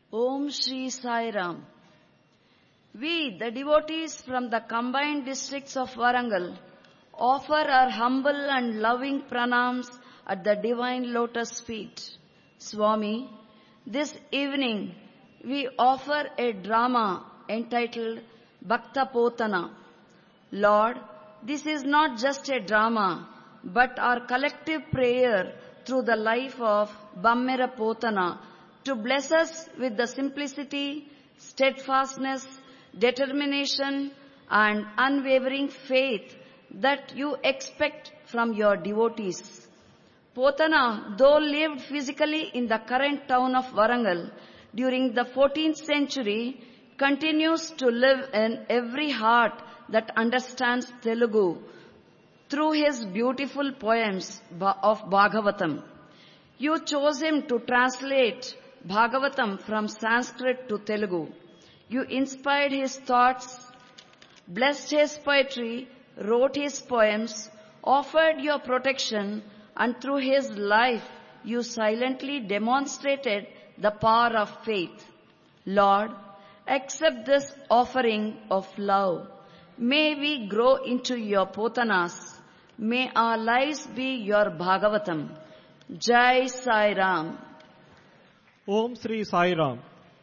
Om Shri Sai Ram. We, the devotees from the combined districts of Warangal, offer our humble and loving pranams at the divine lotus feet. Swami, this evening we offer a drama entitled Bhakta Potana. Lord, this is not just a drama, but our collective prayer through the life of Bammera Potana to bless us with the simplicity, steadfastness, determination, and unwavering faith that you expect from your devotees. Potana, though lived physically in the current town of Warangal during the 14th century, continues to live in every heart that understands Telugu through his beautiful poems of Bhagavatam. You chose him to translate Bhagavatam from Sanskrit to Telugu. You inspired his thoughts, blessed his poetry, wrote his poems, offered your protection, and through his life you silently demonstrated the power of faith. Lord, accept this offering of love. May we grow into your Potanas. May our lives be your Bhagavatam. Jai Sai Ram. ఓం శ్రీ సాయిరాం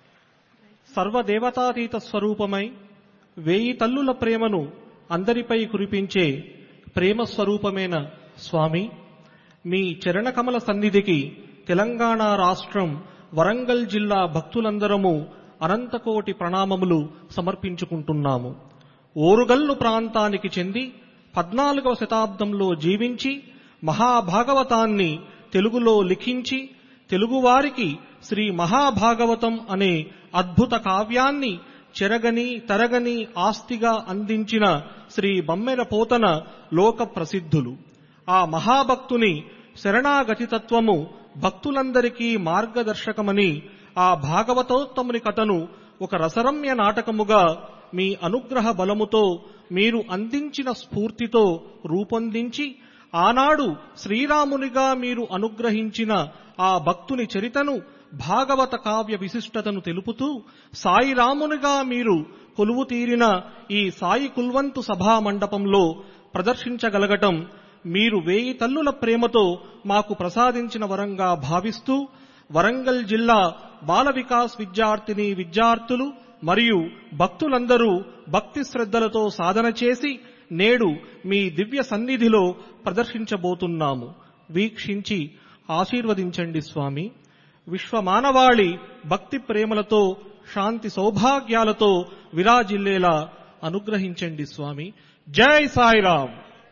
సర్వదేవతాతీత స్వరూపమై వేయి తల్లుల ప్రేమను అందరిపై కురిపించే ప్రేమ స్వరూపమైన స్వామి మీ చరణకమల సన్నిధికి తెలంగాణ రాష్ట్రం వరంగల్ జిల్లా భక్తులందరము అనంతకోటి ప్రణామములు సమర్పించుకుంటున్నాము ఓరుగల్లు ప్రాంతానికి చెంది పద్నాలుగవ శతాబ్దంలో జీవించి మహాభాగవతాన్ని తెలుగులో లిఖించి తెలుగువారికి శ్రీ మహాభాగవతం అనే అద్భుత కావ్యాన్ని చెరగని తరగని ఆస్తిగా అందించిన శ్రీ బమ్మెర పోతన లోక ప్రసిద్ధులు ఆ మహాభక్తుని శరణాగతితత్వము భక్తులందరికీ మార్గదర్శకమని ఆ భాగవతోత్తముని కథను ఒక రసరమ్య నాటకముగా మీ అనుగ్రహ బలముతో మీరు అందించిన స్ఫూర్తితో రూపొందించి ఆనాడు శ్రీరామునిగా మీరు అనుగ్రహించిన ఆ భక్తుని చరితను భాగవత కావ్య విశిష్టతను తెలుపుతూ సాయిరామునిగా మీరు కొలువు తీరిన ఈ సాయి కుల్వంతు సభా మండపంలో ప్రదర్శించగలగటం మీరు వేయి తల్లుల ప్రేమతో మాకు ప్రసాదించిన వరంగా భావిస్తూ వరంగల్ జిల్లా బాల వికాస్ విద్యార్థిని విద్యార్థులు మరియు భక్తులందరూ భక్తి శ్రద్ధలతో సాధన చేసి నేడు మీ దివ్య సన్నిధిలో ప్రదర్శించబోతున్నాము వీక్షించి ఆశీర్వదించండి స్వామి విశ్వమానవాళి భక్తి ప్రేమలతో శాంతి సౌభాగ్యాలతో విరాజిల్లేలా అనుగ్రహించండి స్వామి జై సాయిరాం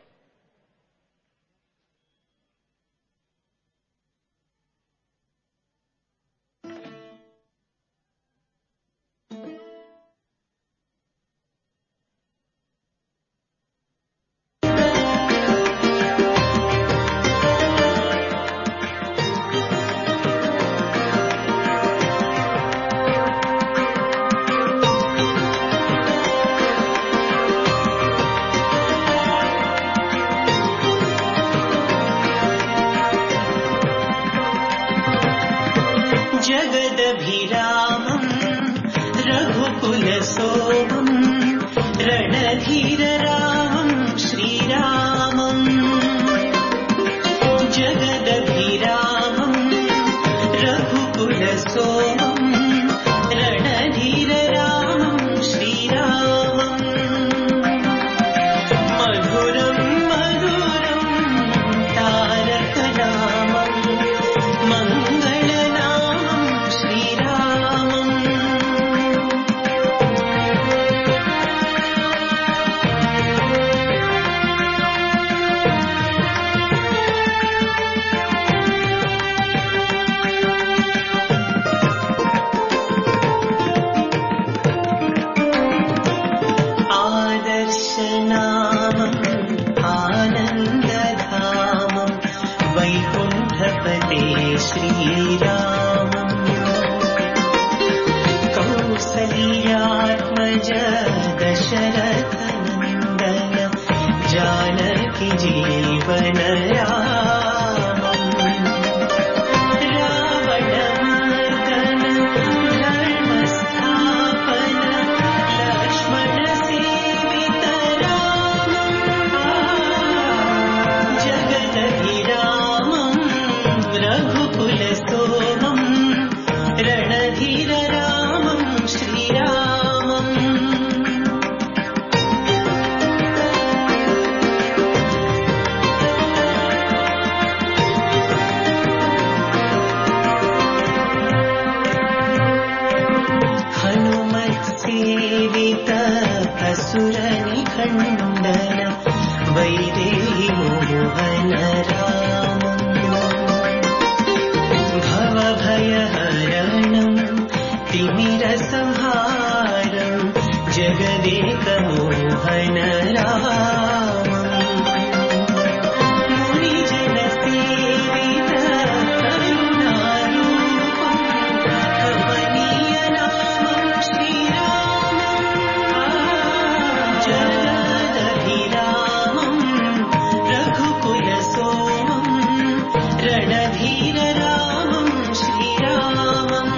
जगदभिरामम् रघुकुलसोमम् रणधीररामम् श्रीरामम् जगदभिरामम् रघुकुलसोमम् रणधीररामम् श्रीरामम् मधुरम् मधुरम् तारकनामम् मङ्गलनामम् श्रीरामम् खण्डन वैदेही मोहन भवभयहरणम् तिमिरसंहारम् जगदेकमोहन मुनिजनसेवित करुणारूपम् कमनीयनामम् श्रीरामम् जगदभिरामम् रघुकुलसोमम् रणधीररामम् श्रीरामम्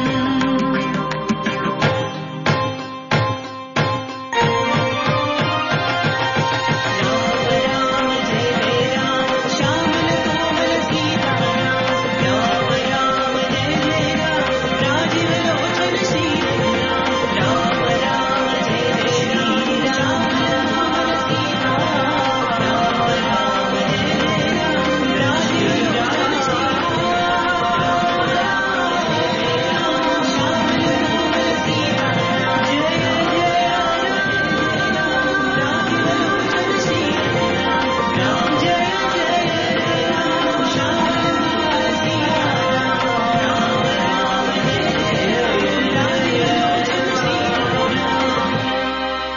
राम राम जय जय राम श्यामल कोमल सीताराम राम राम जय जय राम राजीव लोचन श्रीराम राम राम जय जय राम श्यामल कोमल सीताराम राम राम जय जय राम राजीव लोचन श्रीराम राम राम जय जय राम श्यामल कोमल सीताराम जय जय राम राजीव लोचन श्रीराम राम जय जय राम श्यामल कोमल सीताराम राम राम जय जय राजीव लोचन श्रीराम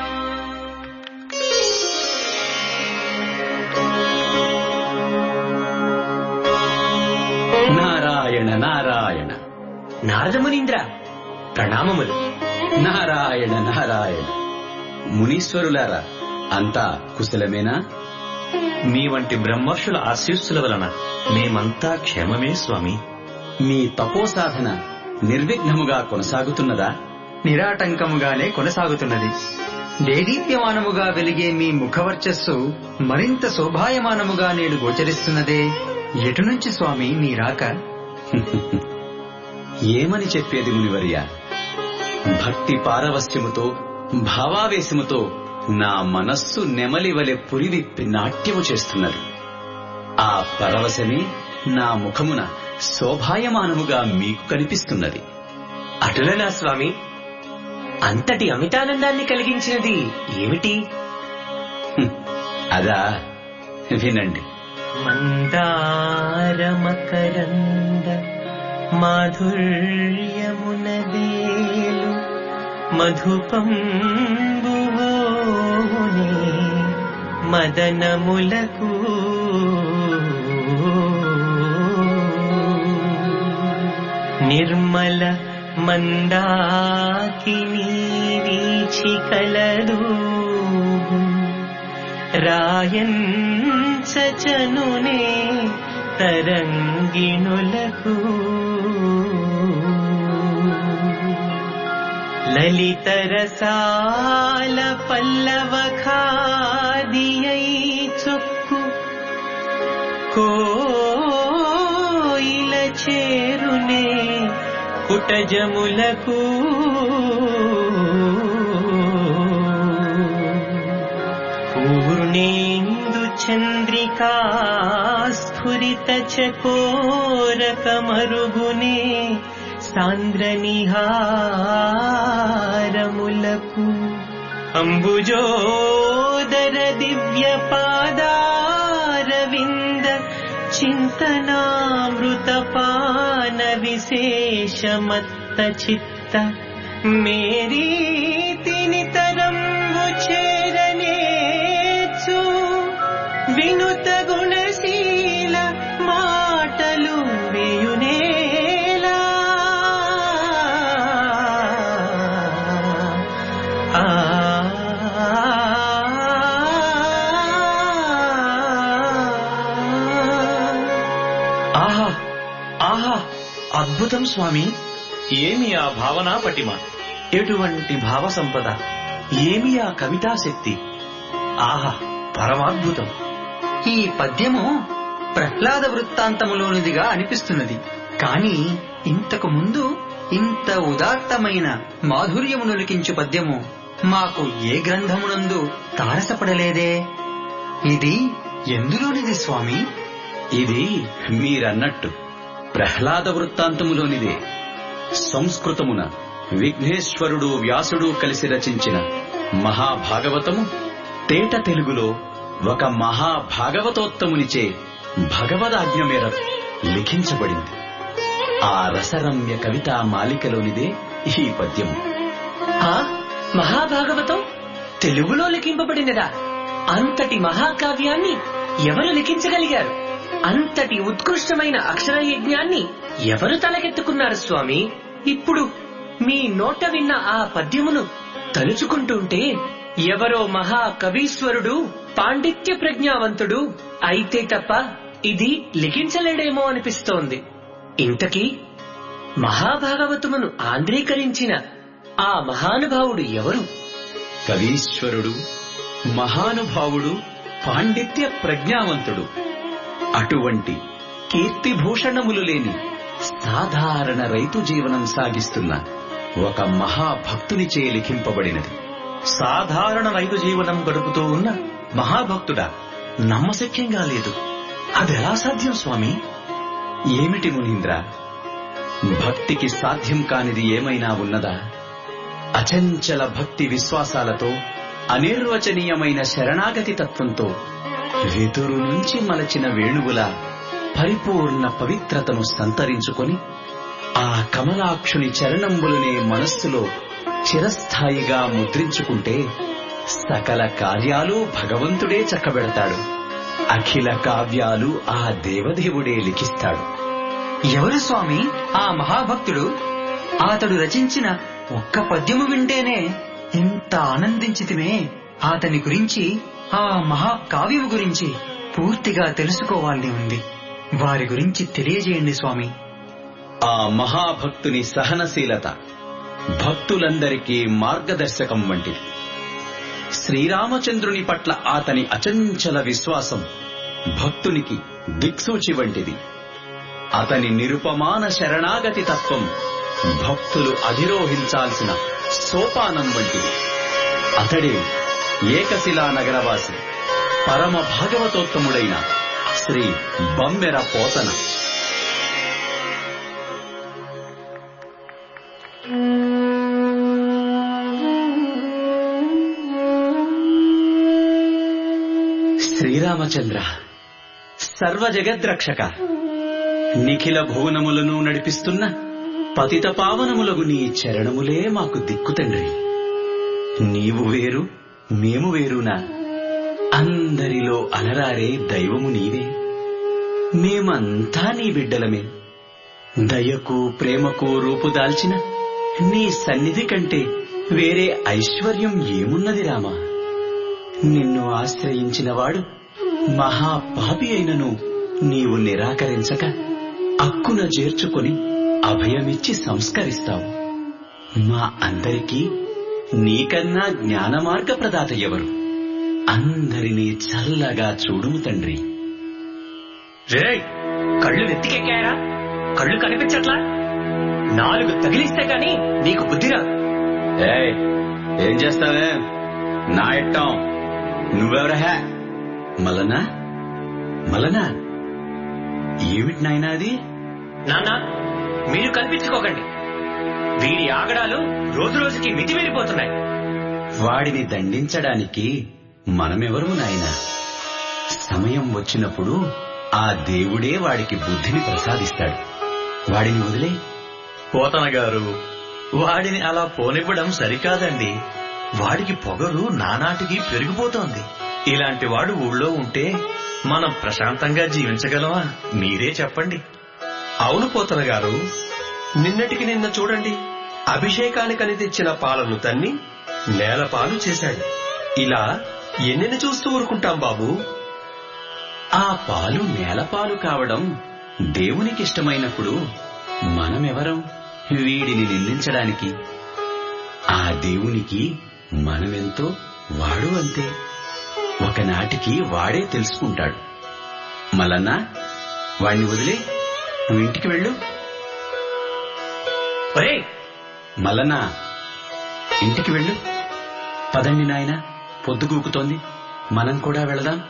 నారాయణ నారాయణ నారదమునీంద్ర ప్రణామములు నారాయణ నారాయణ మునీశ్వరులారా అంతా కుశలమేనా మీ వంటి బ్రహ్మర్షుల ఆశీస్సుల వలన మేమంతా క్షేమమే స్వామి మీ తపో సాధన నిర్విఘ్నముగా కొనసాగుతున్నదా నిరాటంకముగానే కొనసాగుతున్నది దేదీప్యమానముగా వెలిగే మీ ముఖవర్చస్సు మరింత శోభాయమానముగా నేడు గోచరిస్తున్నదే ఎటు నుంచి స్వామి మీ రాక ఏమని చెప్పేది మునివర్య భక్తి పారవస్యముతో భావావేశముతో నా మనస్సు నెమలి వలె పురివిప్పి నాట్యము చేస్తున్నది ఆ పరవశమే నా ముఖమున శోభాయమానముగా మీకు కనిపిస్తున్నది అటులనా స్వామి అంతటి అమితానందాన్ని కలిగించినది ఏమిటి హ్మ్, అదా వినండి మందారమకరంద మాధుర్యమునదేలు మధుపంబువోనే మదనములకు నిర్మల మందాకిని వీచికలదు రాయంచచనునే తరంగిణులకు లలితరసాల పల్లవ ఖాదియై చొక్కు కోయిల చేరునే కుటజములకు పూర్ణేందు చంద్రికా స్ఫురిత చకోరక మరుగునే సాంద్ర నిహారములకు అంబుజోదర దివ్య పాదారవింద చింతనామృత పాన విశేషమత్త చిత్త మేరీ తినితరంబు చేరనేచు వినుత గుణశీల మాటలు వేయునేలా ఆ ఆహా ఆహా అద్భుతం స్వామి ఏమి ఆ భావనా పటిమ ఎటువంటి భావ సంపద ఏమి ఆ కవితా శక్తి ఆహా పరమాద్భుతం ఈ పద్యము ప్రహ్లాద వృత్తాంతములోనిదిగా అనిపిస్తున్నది కాని ఇంతకు ముందు ఇంత ఉదాత్తమైన మాధుర్యమునొలికించు పద్యము మాకు ఏ గ్రంథమునందు తారసపడలేదే ఇది ఎందులోనిది స్వామి ఇది మీరన్నట్టు ప్రహ్లాద వృత్తాంతములోనిదే సంస్కృతమున విఘ్నేశ్వరుడు వ్యాసుడు కలిసి రచించిన మహాభాగవతము తేట తెలుగులో ఒక మహా భాగవతోత్తమునిచే భగవదాజ్ఞ మేరకు లిఖించబడింది ఆ రసరమ్య కవితా మాలికలోనిదే ఈ పద్యం ఆ మహాభాగవతం తెలుగులో లిఖింపబడినదా అంతటి మహాకావ్యాన్ని ఎవరు లిఖించగలిగారు అంతటి ఉత్కృష్టమైన అక్షర యజ్ఞాన్ని ఎవరు తలకెత్తుకున్నారు స్వామి ఇప్పుడు మీ నోట విన్న ఆ పద్యమును తలుచుకుంటుంటే ఎవరో మహా కవీశ్వరుడు పాండిత్య ప్రజ్ఞావంతుడు అయితే తప్ప ఇది లిఖించలేడేమో అనిపిస్తోంది ఇంతకీ మహాభాగవతమును ఆంధ్రీకరించిన ఆ మహానుభావుడు ఎవరు కవీశ్వరుడు మహానుభావుడు పాండిత్య ప్రజ్ఞావంతుడు అటువంటి కీర్తిభూషణములు లేని సాధారణ రైతు జీవనం సాగిస్తున్న ఒక మహాభక్తునిచే లిఖింపబడినది సాధారణ రైతు జీవనం గడుపుతూ ఉన్న మహాభక్తుడా నమ్మశక్యంగా లేదు అదెలా సాధ్యం స్వామి ఏమిటి మునీంద్ర భక్తికి సాధ్యం కానిది ఏమైనా ఉన్నదా అచంచల భక్తి విశ్వాసాలతో అనిర్వచనీయమైన శరణాగతి తత్వంతో వెదురు నుంచి మలచిన వేణువుల పరిపూర్ణ పవిత్రతను సంతరించుకొని ఆ కమలాక్షుని చరణంబులనే మనస్సులో చిరస్థాయిగా ముద్రించుకుంటే సకల కార్యాలు భగవంతుడే చక్కబెడతాడు అఖిల కావ్యాలు ఆ దేవదేవుడే లిఖిస్తాడు ఎవరు స్వామి ఆ మహాభక్తుడు అతడు రచించిన ఒక్క పద్యము వింటేనే ఎంత ఆనందించితిమే అతని గురించి ఆ మహాకావ్యము గురించి పూర్తిగా తెలుసుకోవాలని ఉంది వారి గురించి తెలియజేయండి స్వామి ఆ మహాభక్తుని సహనశీలత భక్తులందరికీ మార్గదర్శకం వంటిది శ్రీరామచంద్రుని పట్ల అతని అచంచల విశ్వాసం భక్తునికి దిక్సూచి వంటిది అతని నిరుపమాన శరణాగతి తత్వం భక్తులు అధిరోహించాల్సిన సోపానం వంటిది అతడే ఏకశిలా నగరవాసి పరమ భాగవతోత్తముడైన శ్రీ బమ్మెర పోతన శ్రీరామచంద్ర సర్వ జగద్రక్షక నిఖిల భువనములను నడిపిస్తున్న పతిత పావనములగు నీ చరణములే మాకు దిక్కు తండ్రి నీవు వేరు మేము వేరునా అందరిలో అలరారే దైవము నీవే మేమంతా నీ బిడ్డలమే దయకు ప్రేమకు రూపుదాల్చిన నీ సన్నిధి కంటే వేరే ఐశ్వర్యం ఏమున్నది రామా నిన్ను ఆశ్రయించినవాడు మహాపాపి అయినను నీవు నిరాకరించక అక్కున చేర్చుకొని అభయమిచ్చి సంస్కరిస్తావు మా అందరికీ నీకన్నా జ్ఞానమార్గ ప్రదాత ఎవరు అందరినీ చల్లగా చూడుము తండ్రి రే కళ్ళు వెతికెక్కారా కళ్ళు కనిపించట్లా నాలుగు తగిలిస్తే గాని నీకు బుద్ధిరా ఏయ్ ఏం చేస్తావే నా ఇట్టం నువ్వెవరహా మలనా మలనా ఏమిటి నాయనా అది నాన్న మీరు కల్పించుకోకండి వీడి ఆగడాలు రోజు రోజుకి మితిమీరిపోతున్నాయి వాడిని దండించడానికి మనమెవరు నాయనా సమయం వచ్చినప్పుడు ఆ దేవుడే వాడికి బుద్ధిని ప్రసాదిస్తాడు వాడిని వదిలే పోతన గారు వాడిని అలా పోనివ్వడం సరికాదండి వాడికి పొగరు నానాటికి పెరిగిపోతోంది ఇలాంటి వాడు ఊళ్ళో ఉంటే మనం ప్రశాంతంగా జీవించగలమా మీరే చెప్పండి అవును పోతన గారు నిన్నటికి నిన్న చూడండి అభిషేకానికని తెచ్చిన పాలను తన్ని నేల పాలు చేశాడు ఇలా ఎన్నెన్ని చూస్తూ ఊరుకుంటాం బాబు ఆ పాలు నేలపాలు కావడం దేవునికిష్టమైనప్పుడు మనమెవరం వీడిని నిందించడానికి ఆ దేవునికి మనమెంతో వాడు అంతే ఒకనాటికి వాడే తెలుసుకుంటాడు మలన్నా వాణ్ణి వదిలే నువ్వు ఇంటికి వెళ్ళు ఒరే మలన్నా ఇంటికి వెళ్ళు పదండి నాయన పొద్దుగూకుతోంది మనం కూడా వెళదాం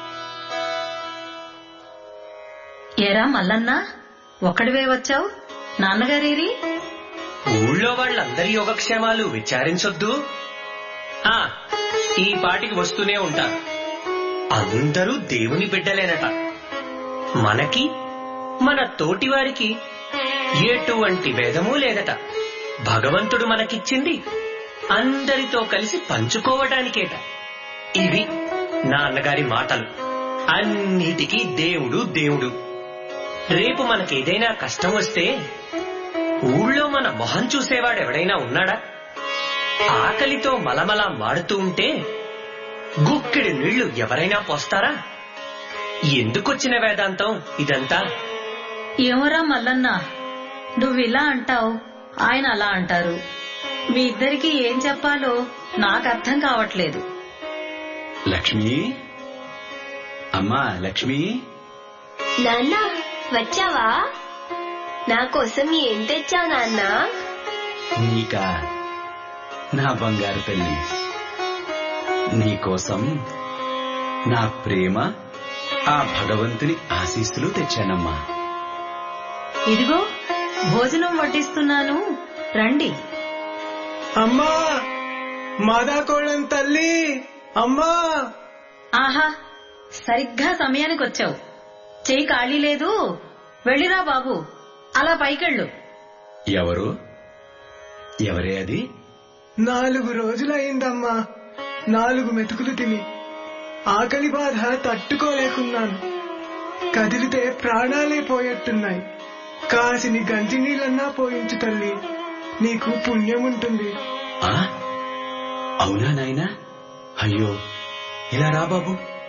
ఏరా మల్లన్నా ఒక్కడివే వచ్చావు నాన్నగారేరి ఊళ్ళో వాళ్ళందరి యోగక్షేమాలు విచారించొద్దు ఆ ఈ పాటికి వస్తూనే ఉంటారు అందరూ దేవుని బిడ్డలేనట మనకి మన తోటివారికి ఎటువంటి భేదమూ లేదట భగవంతుడు మనకిచ్చింది అందరితో కలిసి పంచుకోవడానికేట ఇవి నాన్నగారి మాటలు అన్నిటికీ దేవుడు దేవుడు రేపు మనకేదైనా కష్టం వస్తే ఊళ్ళో మన మొహం చూసేవాడు ఎవడైనా ఉన్నాడా ఆకలితో మలమల మాడుతూ ఉంటే గుక్కిడి నీళ్లు ఎవరైనా పోస్తారా ఎందుకొచ్చిన వేదాంతం ఇదంతా ఏమోరా మల్లన్న నువ్విలా అంటావు ఆయన అలా అంటారు మీ ఇద్దరికి ఏం చెప్పాలో నాకు అర్థం కావట్లేదు లక్ష్మి అమ్మా లక్ష్మి నాన్న వచ్చావా నా కోసం ఏం తెచ్చావు నాన్న నీకా నా బంగారు తల్లి నీకోసం నా ప్రేమ ఆ భగవంతుని ఆశీస్సులు తెచ్చానమ్మా ఇదిగో భోజనం వడ్డిస్తున్నాను రండి అమ్మా మాదాకోళం తల్లి అమ్మా ఆహా సరిగ్గా సమయానికి వచ్చావు చెయ్యి ఖాళీ లేదు వెళ్ళిరా బాబు అలా పైకెళ్ళు ఎవరు ఎవరే అది నాలుగు రోజులయిందమ్మా నాలుగు మెతుకులు తిని ఆకలి బాధ తట్టుకోలేకున్నాను కదిలితే ప్రాణాలే పోయేట్టున్నాయి కాసిని గంజి నీళ్ళన్నా పోయించు తల్లి నీకు పుణ్యం ఉంటుంది ఆ అవునా నాయనా అయ్యో ఇలా రా బాబు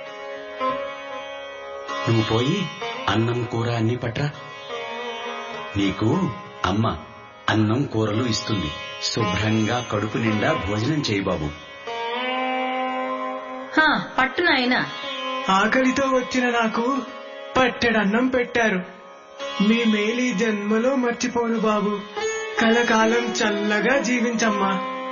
నువ్వు పోయి అన్నం కూర అన్ని పట్రా నీకు అమ్మ అన్నం కూరలు ఇస్తుంది శుభ్రంగా కడుపు నిండా భోజనం చేయి బాబు హా పట్టు నాయనా ఆకలితో వచ్చిన నాకు పట్టెడన్నం పెట్టారు మీ మేలు ఈ జన్మలో మర్చిపోను బాబు కలకాలం చల్లగా జీవించమ్మా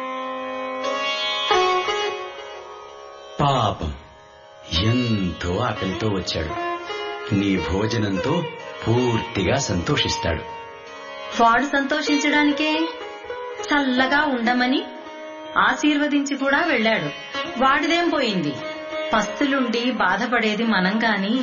పాపం ఎంతో ఆకలితో వచ్చాడు నీ భోజనంతో పూర్తిగా సంతోషిస్తాడు వాడు సంతోషించడానికే చల్లగా ఉండమని ఆశీర్వదించి కూడా వెళ్ళాడు వాడిదేం పోయింది పస్తులుండి బాధపడేది మనం గాని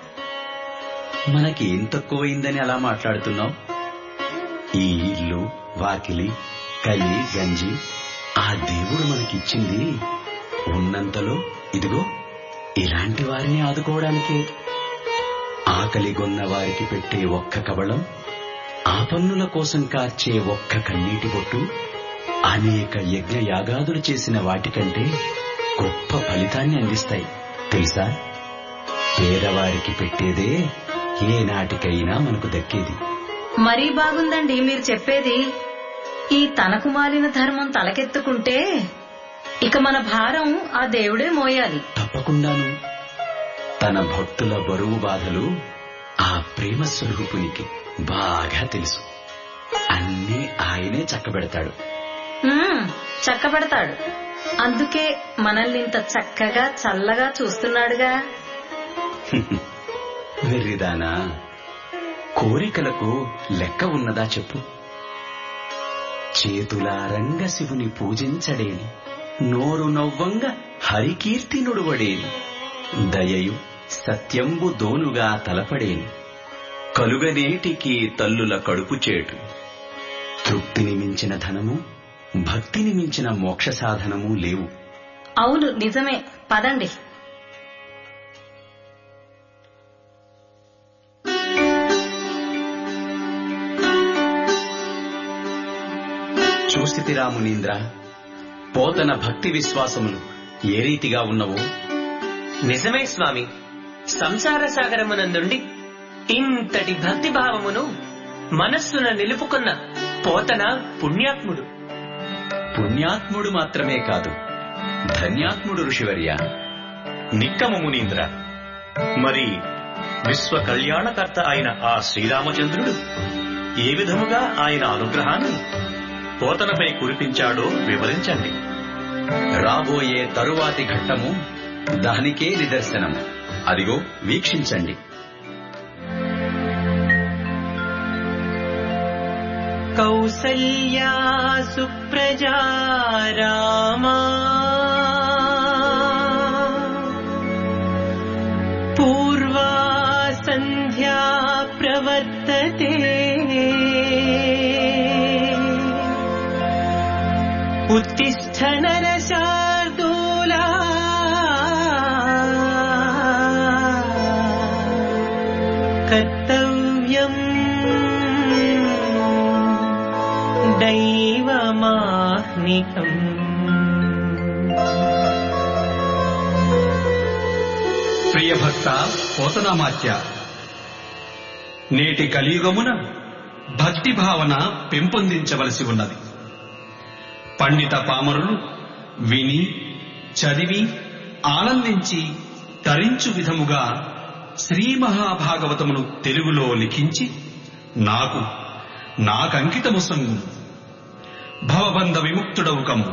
మనకి ఏం తక్కువైందని అలా మాట్లాడుతున్నావు ఈ ఇల్లు వాకిలి కలి గంజి ఆ దేవుడు మనకిచ్చింది ఉన్నంతలో ఇదిగో ఇలాంటి వారిని ఆదుకోవడానికే ఆకలిగొన్న వారికి పెట్టే ఒక్క కబళం ఆపన్నుల కోసం కార్చే ఒక్క కన్నీటి బొట్టు అనేక యజ్ఞ యాగాదులు చేసిన వాటికంటే గొప్ప ఫలితాన్ని అందిస్తాయి తెలుసా పేదవారికి పెట్టేదే ఏ నాటికైనా మనకు దక్కేది మరీ బాగుందండి మీరు చెప్పేది ఈ తనకు మాలిన ధర్మం తలకెత్తుకుంటే ఇక మన భారం ఆ దేవుడే మోయాలి తప్పకుండాను తన భక్తుల బరువు బాధలు ఆ ప్రేమ స్వరూపునికి బాగా తెలుసు అన్నీ ఆయనే చక్కబెడతాడు ఉమ్, చక్కబడతాడు అందుకే మనల్ని ఇంత చక్కగా చల్లగా చూస్తున్నాడుగా వెర్రిదానా కోరికలకు లెక్క ఉన్నదా చెప్పు చేతులారంగ శివుని పూజించడేని నోరు నవ్వంగ హరికీర్తి నుడువడేని దయయు సత్యంబు దోనుగా తలపడేని కలుగనేటికి తల్లుల కడుపు చేటు తృప్తిని మించిన ధనము భక్తిని మించిన మోక్ష సాధనము లేవు అవును నిజమే పదండి చూసితిరా మునీంద్ర పోతన భక్తి విశ్వాసములు ఏ రీతిగా ఉన్నవో నిజమే స్వామి సంసార సాగరమునందుండి ఇంతటి భక్తి భావమును మనస్సున నిలుపుకున్న పోతన పుణ్యాత్ముడు పుణ్యాత్ముడు మాత్రమే కాదు ధన్యాత్ముడు ఋషివర్య నిక్కము మునీంద్ర మరి విశ్వ కళ్యాణకర్త అయిన ఆ శ్రీరామచంద్రుడు ఏ విధముగా ఆయన అనుగ్రహాన్ని పోతనపై కురిపించాడో వివరించండి రాబోయే తరువాతి ఘట్టము దానికే నిదర్శనం అదిగో వీక్షించండి కౌసల్యా సుప్రజా రామా పూర్వా సంధ్యా ప్రవర్తతే ఉత్తిష్ట నరశార్దూలా కర్తవ్యం దైవమాహ్నికం ప్రియభక్త పోతనామాత్య నేటి కలియుగమున భక్తి భావన పెంపొందించవలసి ఉన్నది పండిత పామరులు విని చదివి ఆనందించి తరించు విధముగా శ్రీ మహాభాగవతమును తెలుగులో లిఖించి నాకు నాకంకితము సంగు భవబంధ విముక్తుడవు కమ్ము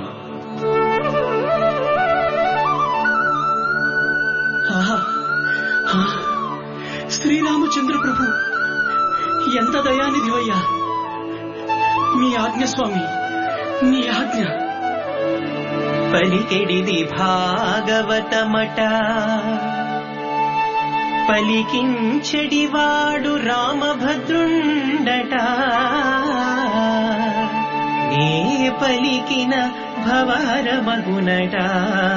ఆహా! ఆ! శ్రీరామచంద్ర ప్రభు ఎంత దయానిధివయ్యా మీ ఆజ్ఞ స్వామి మీ ఆజ్ఞ పలికెడిది భాగవతమట పలికించెడివాడు రామభద్రుండట నే పలికిన భవరమగునట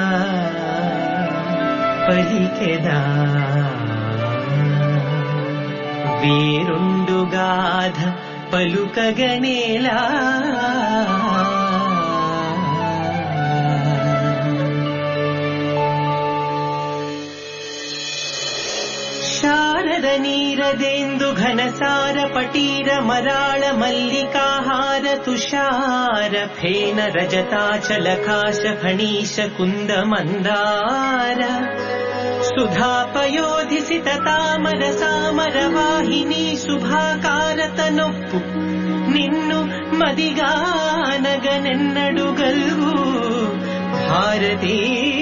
పలికెదా వేరుండు గాథ పలుకగనేలా శారద నీరదేందు ఘనసార పటీర మరాళ మల్లికాహార తుషార ఫేన రజతాచల కాశ ఫణీశ కుంద మందార సుధాపయోధిసిత తామర సామర వాహిని శుభాకారత నొప్పు నిన్ను మదిగానగనెన్నడు గల్గు భారతీ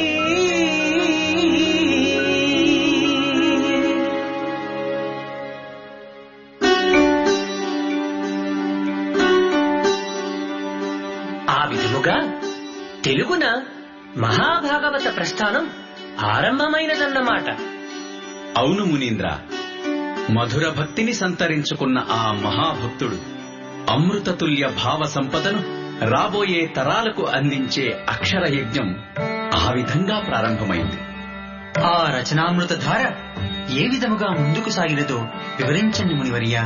ఆ విధముగా తెలుగున మహాభాగవత ప్రస్థానం ఆరంభమైనదన్నమాట అవును మునీంద్ర మధుర భక్తిని సంతరించుకున్న ఆ మహాభక్తుడు అమృతతుల్య భావ సంపదను రాబోయే తరాలకు అందించే అక్షర యజ్ఞం ఆ విధంగా ప్రారంభమైంది ఆ రచనామృత ధార ఏ విధముగా ముందుకు సాగినదో వివరించండి మునివర్యా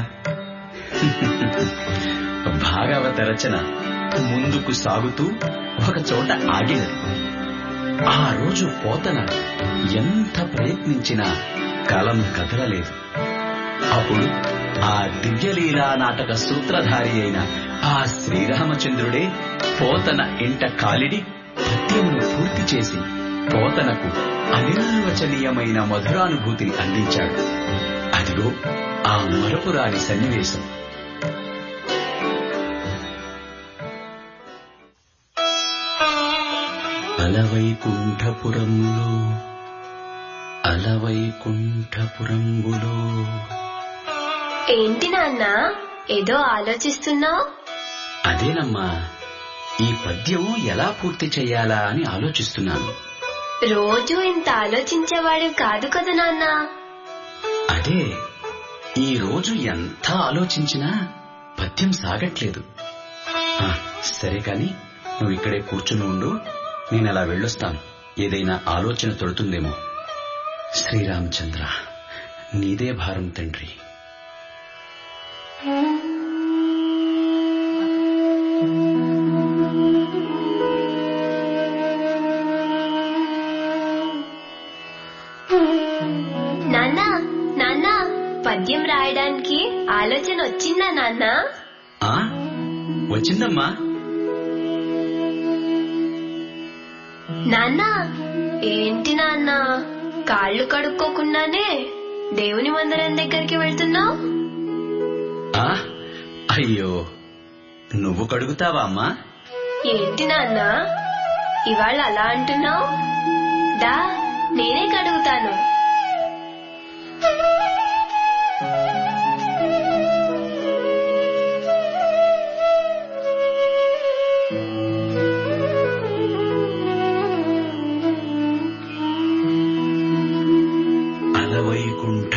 భాగవత రచన ముందుకు సాగుతూ ఒక చోట ఆగినది ఆ రోజు పోతన ఎంత ప్రయత్నించినా కలం కదలలేదు అప్పుడు ఆ దివ్యలీలా నాటక సూత్రధారి అయిన ఆ శ్రీరామచంద్రుడే పోతన ఇంట కాలిడి పద్యమును పూర్తి చేసి పోతనకు అనిర్వచనీయమైన మధురానుభూతిని అందించాడు అదిగో ఆ మరపురాని సన్నివేశం అలవైకుంఠపురములో అలవైకుంఠపురంబులో ఏంటి నాన్న ఏదో ఆలోచిస్తున్నావు అదేనమ్మా ఈ పద్యం ఎలా పూర్తి చెయ్యాలా అని ఆలోచిస్తున్నాను రోజు ఇంత ఆలోచించేవాడు కాదు కదా నాన్న అదే ఈ రోజు ఎంత ఆలోచించినా పద్యం సాగట్లేదు ఆ, సరే కాని నువ్వు ఇక్కడే కూర్చుని ఉండు నేను అలా వెళ్ళొస్తాను ఏదైనా ఆలోచన తొడుతుందేమో శ్రీరామచంద్ర నీదే భారం తండ్రి నాన్న నాన్న పద్యం రాయడానికి ఆలోచన వచ్చిందా నాన్న ఆ వచ్చిందమ్మా నాన్న ఏంటి నాన్న కాళ్ళు కడుక్కోకుండానే దేవుని మందిరం దగ్గరికి వెళ్తున్నావు ఆ అయ్యో నువ్వు కడుగుతావా అమ్మా ఏంటి నాన్న ఇవాళ అలా అంటున్నావు దా నేనే కడుగుతాను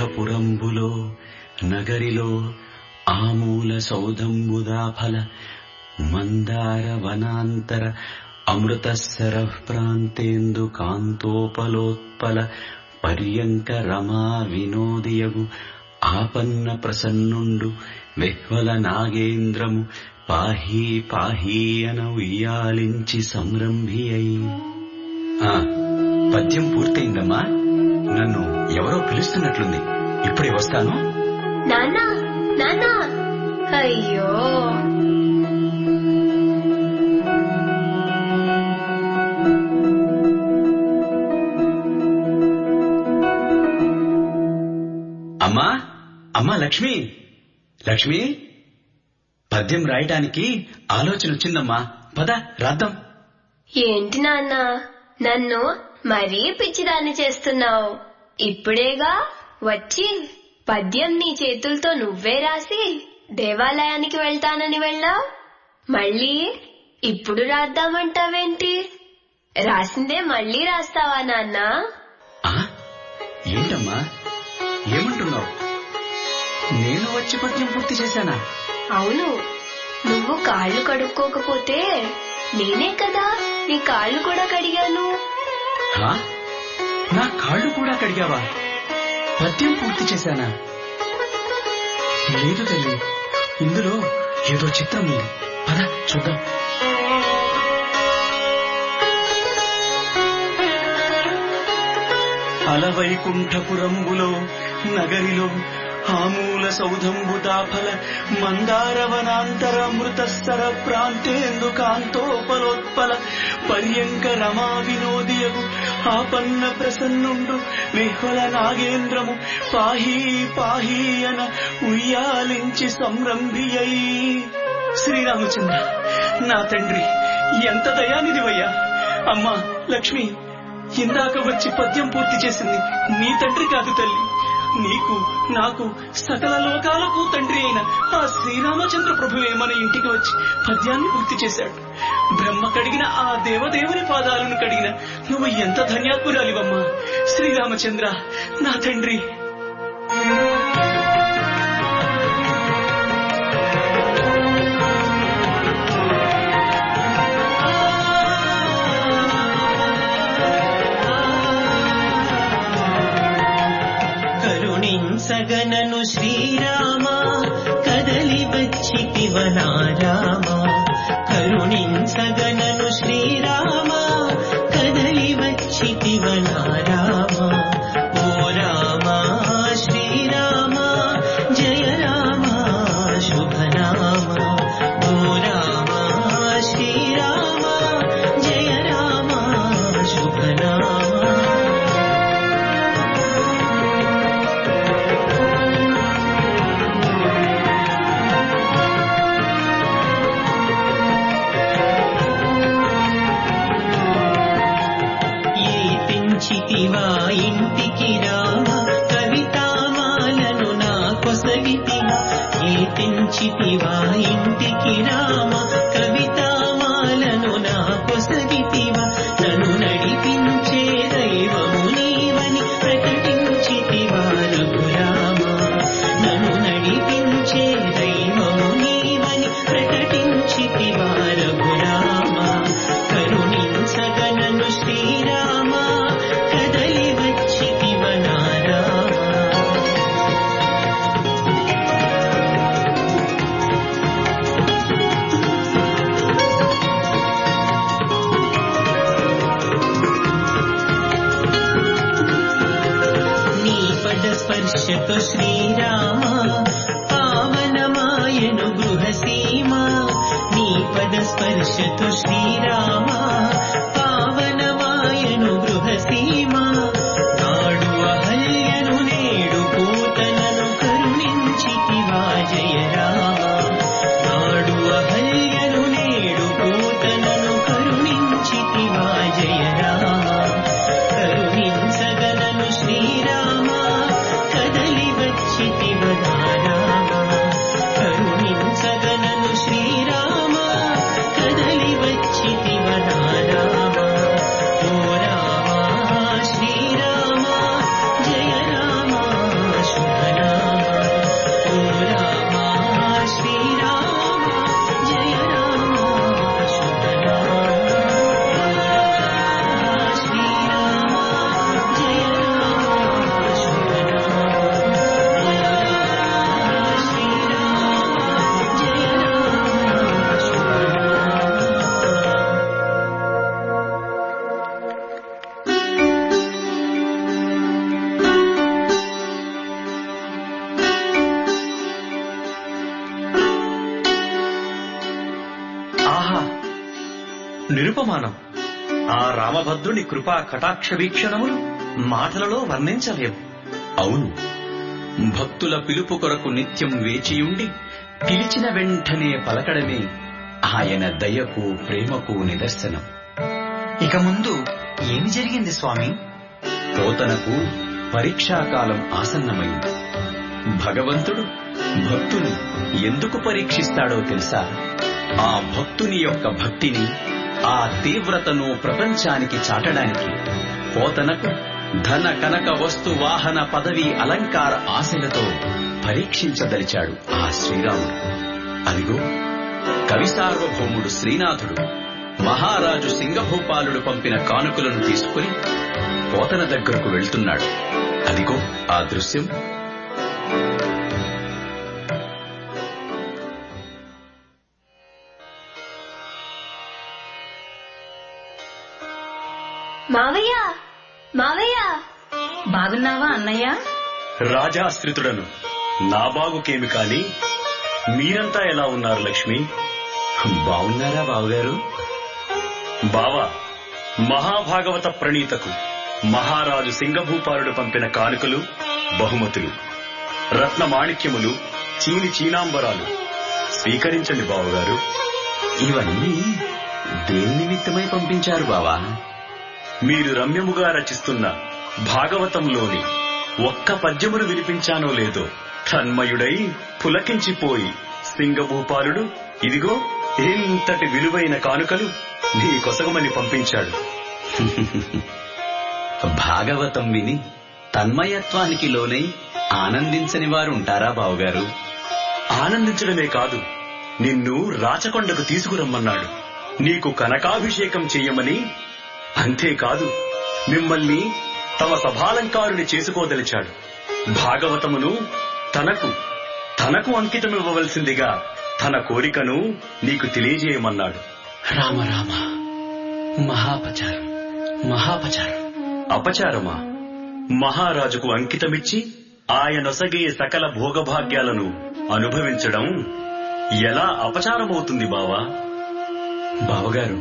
వైకుంఠపురంబులో నగరిలో ఆమూల సౌధంబుదాఫల మందార వనాంతర అమృతస్సర ప్రాంతేందు కాంతోపలోత్పల పర్యంక రమా వినోదియగు ఆపన్న ప్రసన్నుండు వెహ్వల నాగేంద్రము పాహీ పాహీ అన ఉయ్యాలించి సంరంభి అయి ఆ, పద్యం పూర్తయిందమ్మా నన్ను ఎవరో పిలుస్తున్నట్లుంది ఇప్పుడే వస్తాను నాన్నా నాన్నా అయ్యో అమ్మా అమ్మా లక్ష్మి లక్ష్మి పద్యం రాయటానికి ఆలోచన వచ్చిందమ్మా పద రాద్దాం ఏంటి నాన్న నన్ను మరీ పిచ్చిదాన్ని చేస్తున్నావు ఇప్పుడేగా వచ్చి పద్యం నీ చేతులతో నువ్వే రాసి దేవాలయానికి వెళ్తానని వెళ్ళావు మళ్ళీ ఇప్పుడు రాద్దామంటావేంటి రాసిందే మళ్ళీ రాస్తావా నాన్న ఏంటమ్మా ఏమంటున్నావు నేను వచ్చి పద్యం పూర్తి చేశానా అవును నువ్వు కాళ్ళు కడుక్కోకపోతే నేనే కదా నీ కాళ్ళు కూడా కడిగాను హా? నా కాళ్ళు కూడా కడిగావా పద్యం పూర్తి చేశానా లేదు తల్లి ఇందులో ఏదో చిత్రం ఉంది పద చూద్దాం అలవైకుంఠపురంబులో నగరిలో ఆమూల సౌధంబుదాఫల మందారవనాంతరమృతస్తర ప్రాంతేందు కాంతోపలోత్పల పర్యంక రమా వినోదియగు ఆపన్న ప్రసన్నుండు విహ్వల నాగేంద్రము పాహీ పాహీ అన ఉయ్యాలించి సంరంభియై శ్రీరామచంద్ర నా తండ్రి ఎంత దయానిదివయ్యా అమ్మా లక్ష్మి ఇందాక వచ్చి పద్యం పూర్తి చేసింది నీ తండ్రి కాదు తల్లి నీకు నాకు సకల లోకాలకు తండ్రి అయిన ఆ శ్రీరామచంద్ర ప్రభువే మన ఇంటికి వచ్చి పద్యాన్ని పూర్తి చేశాడు బ్రహ్మ కడిగిన ఆ దేవదేవుని పాదాలను కడిగిన నువ్వు ఎంత ధన్యాత్మురాలివమ్మా శ్రీరామచంద్ర నా తండ్రి కరుణింసగనను శ్రీరామ కదలి వచ్చితివనారామ కరుణింసగనను శ్రీరామ కదలి వచ్చితివనారామ ఓ రామ శ్రీరామ జయ రామ శుభనామ ఓ రామ శ్రీరామ జయ రామ శుభనామ ఏ పెంచితివా ఇంటికి రామ కవితామాలను నా కొసగితివా ఏ పెంచితివా ఇంటికి రామ కవితామాలను నా కొసగితివా నన్ను నడిపించే దైవము నీవని ప్రకటించితివా రఘురామ నన్ను నడిపించే దైవము నీవని ప్రకటించితివా రఘురామ కరుణించగనను శ్రీరామ కదలి వచ్చితివనారామ నీ పద స్పర్శతో శ్రీరామ పావనమాయను గృహసీమ నీ పద స్పర్శతో శ్రీరామ పావనమాయను గృహసీమ నాడు అహల్యను నేడు పూతనను కరుణించితివా జయ రామ నాడు అహల్యను నేడు పూతనను కరుణించితివా జయ రామ కరుణించగలను శ్రీరామ కదలి వచ్చితివనారామ నిరుపమానం ఆ రామభద్రుని కృపా కటాక్ష వీక్షణములు మాటలలో వర్ణించలేం అవును భక్తుల పిలుపు కొరకు నిత్యం వేచియుండి పిలిచిన వెంటనే పలకడమే ఆయన దయకు ప్రేమకు నిదర్శనం ఇక ముందు ఏమి జరిగింది స్వామి పోతనకు పరీక్షాకాలం ఆసన్నమైంది భగవంతుడు భక్తుని ఎందుకు పరీక్షిస్తాడో తెలుసా ఆ భక్తుని యొక్క భక్తిని ఆ తీవ్రతను ప్రపంచానికి చాటడానికి పోతనకు ధన కనక వస్తు వాహన పదవి అలంకార ఆశలతో పరీక్షించదలిచాడు ఆ శ్రీరాముడు అదిగో కవి సార్వభౌముడు శ్రీనాథుడు మహారాజు సింగభూపాలుడు పంపిన కానుకలను తీసుకుని పోతన దగ్గరకు వెళ్తున్నాడు అదిగో ఆ దృశ్యం మావయ్య మావయ్య బాగున్నావా అన్నయ్య రాజాశ్రితుడను నా బాగుకేమి కాని మీరంతా ఎలా ఉన్నారు లక్ష్మి బాగున్నారా బావగారు బావా మహాభాగవత ప్రణీతకు మహారాజు సింగభూపాలుడు పంపిన కానుకలు బహుమతులు రత్న మాణిక్యములు చీని చీనాంబరాలు స్వీకరించండి బావగారు ఇవన్నీ దేని నిమిత్తమై పంపించారు బావా మీరు రమ్యముగా రచిస్తున్న భాగవతంలోని ఒక్క పద్యమును వినిపించానో లేదో తన్మయుడై పులకించిపోయి సింగభూపాలుడు ఇదిగో ఇంతటి విలువైన కానుకలు నీ కొసగమని పంపించాడు భాగవతం విని తన్మయత్వానికి లోనై ఆనందించని వారు ఉంటారా బావగారు ఆనందించడమే కాదు నిన్ను రాచకొండకు తీసుకురమ్మన్నాడు నీకు కనకాభిషేకం చెయ్యమని అంతేకాదు మిమ్మల్ని తమ సభాలంకారుని చేసుకోదలిచాడు భాగవతమును తనకు తనకు అంకితమివ్వవలసిందిగా తన కోరికను నీకు తెలియజేయమన్నాడు రామ రామ మహాపచారం మహాపచారం అపచారమా మహారాజుకు అంకితమిచ్చి ఆయనొసగే సకల భోగభాగ్యాలను అనుభవించడం ఎలా అపచారమవుతుంది బావా బావగారు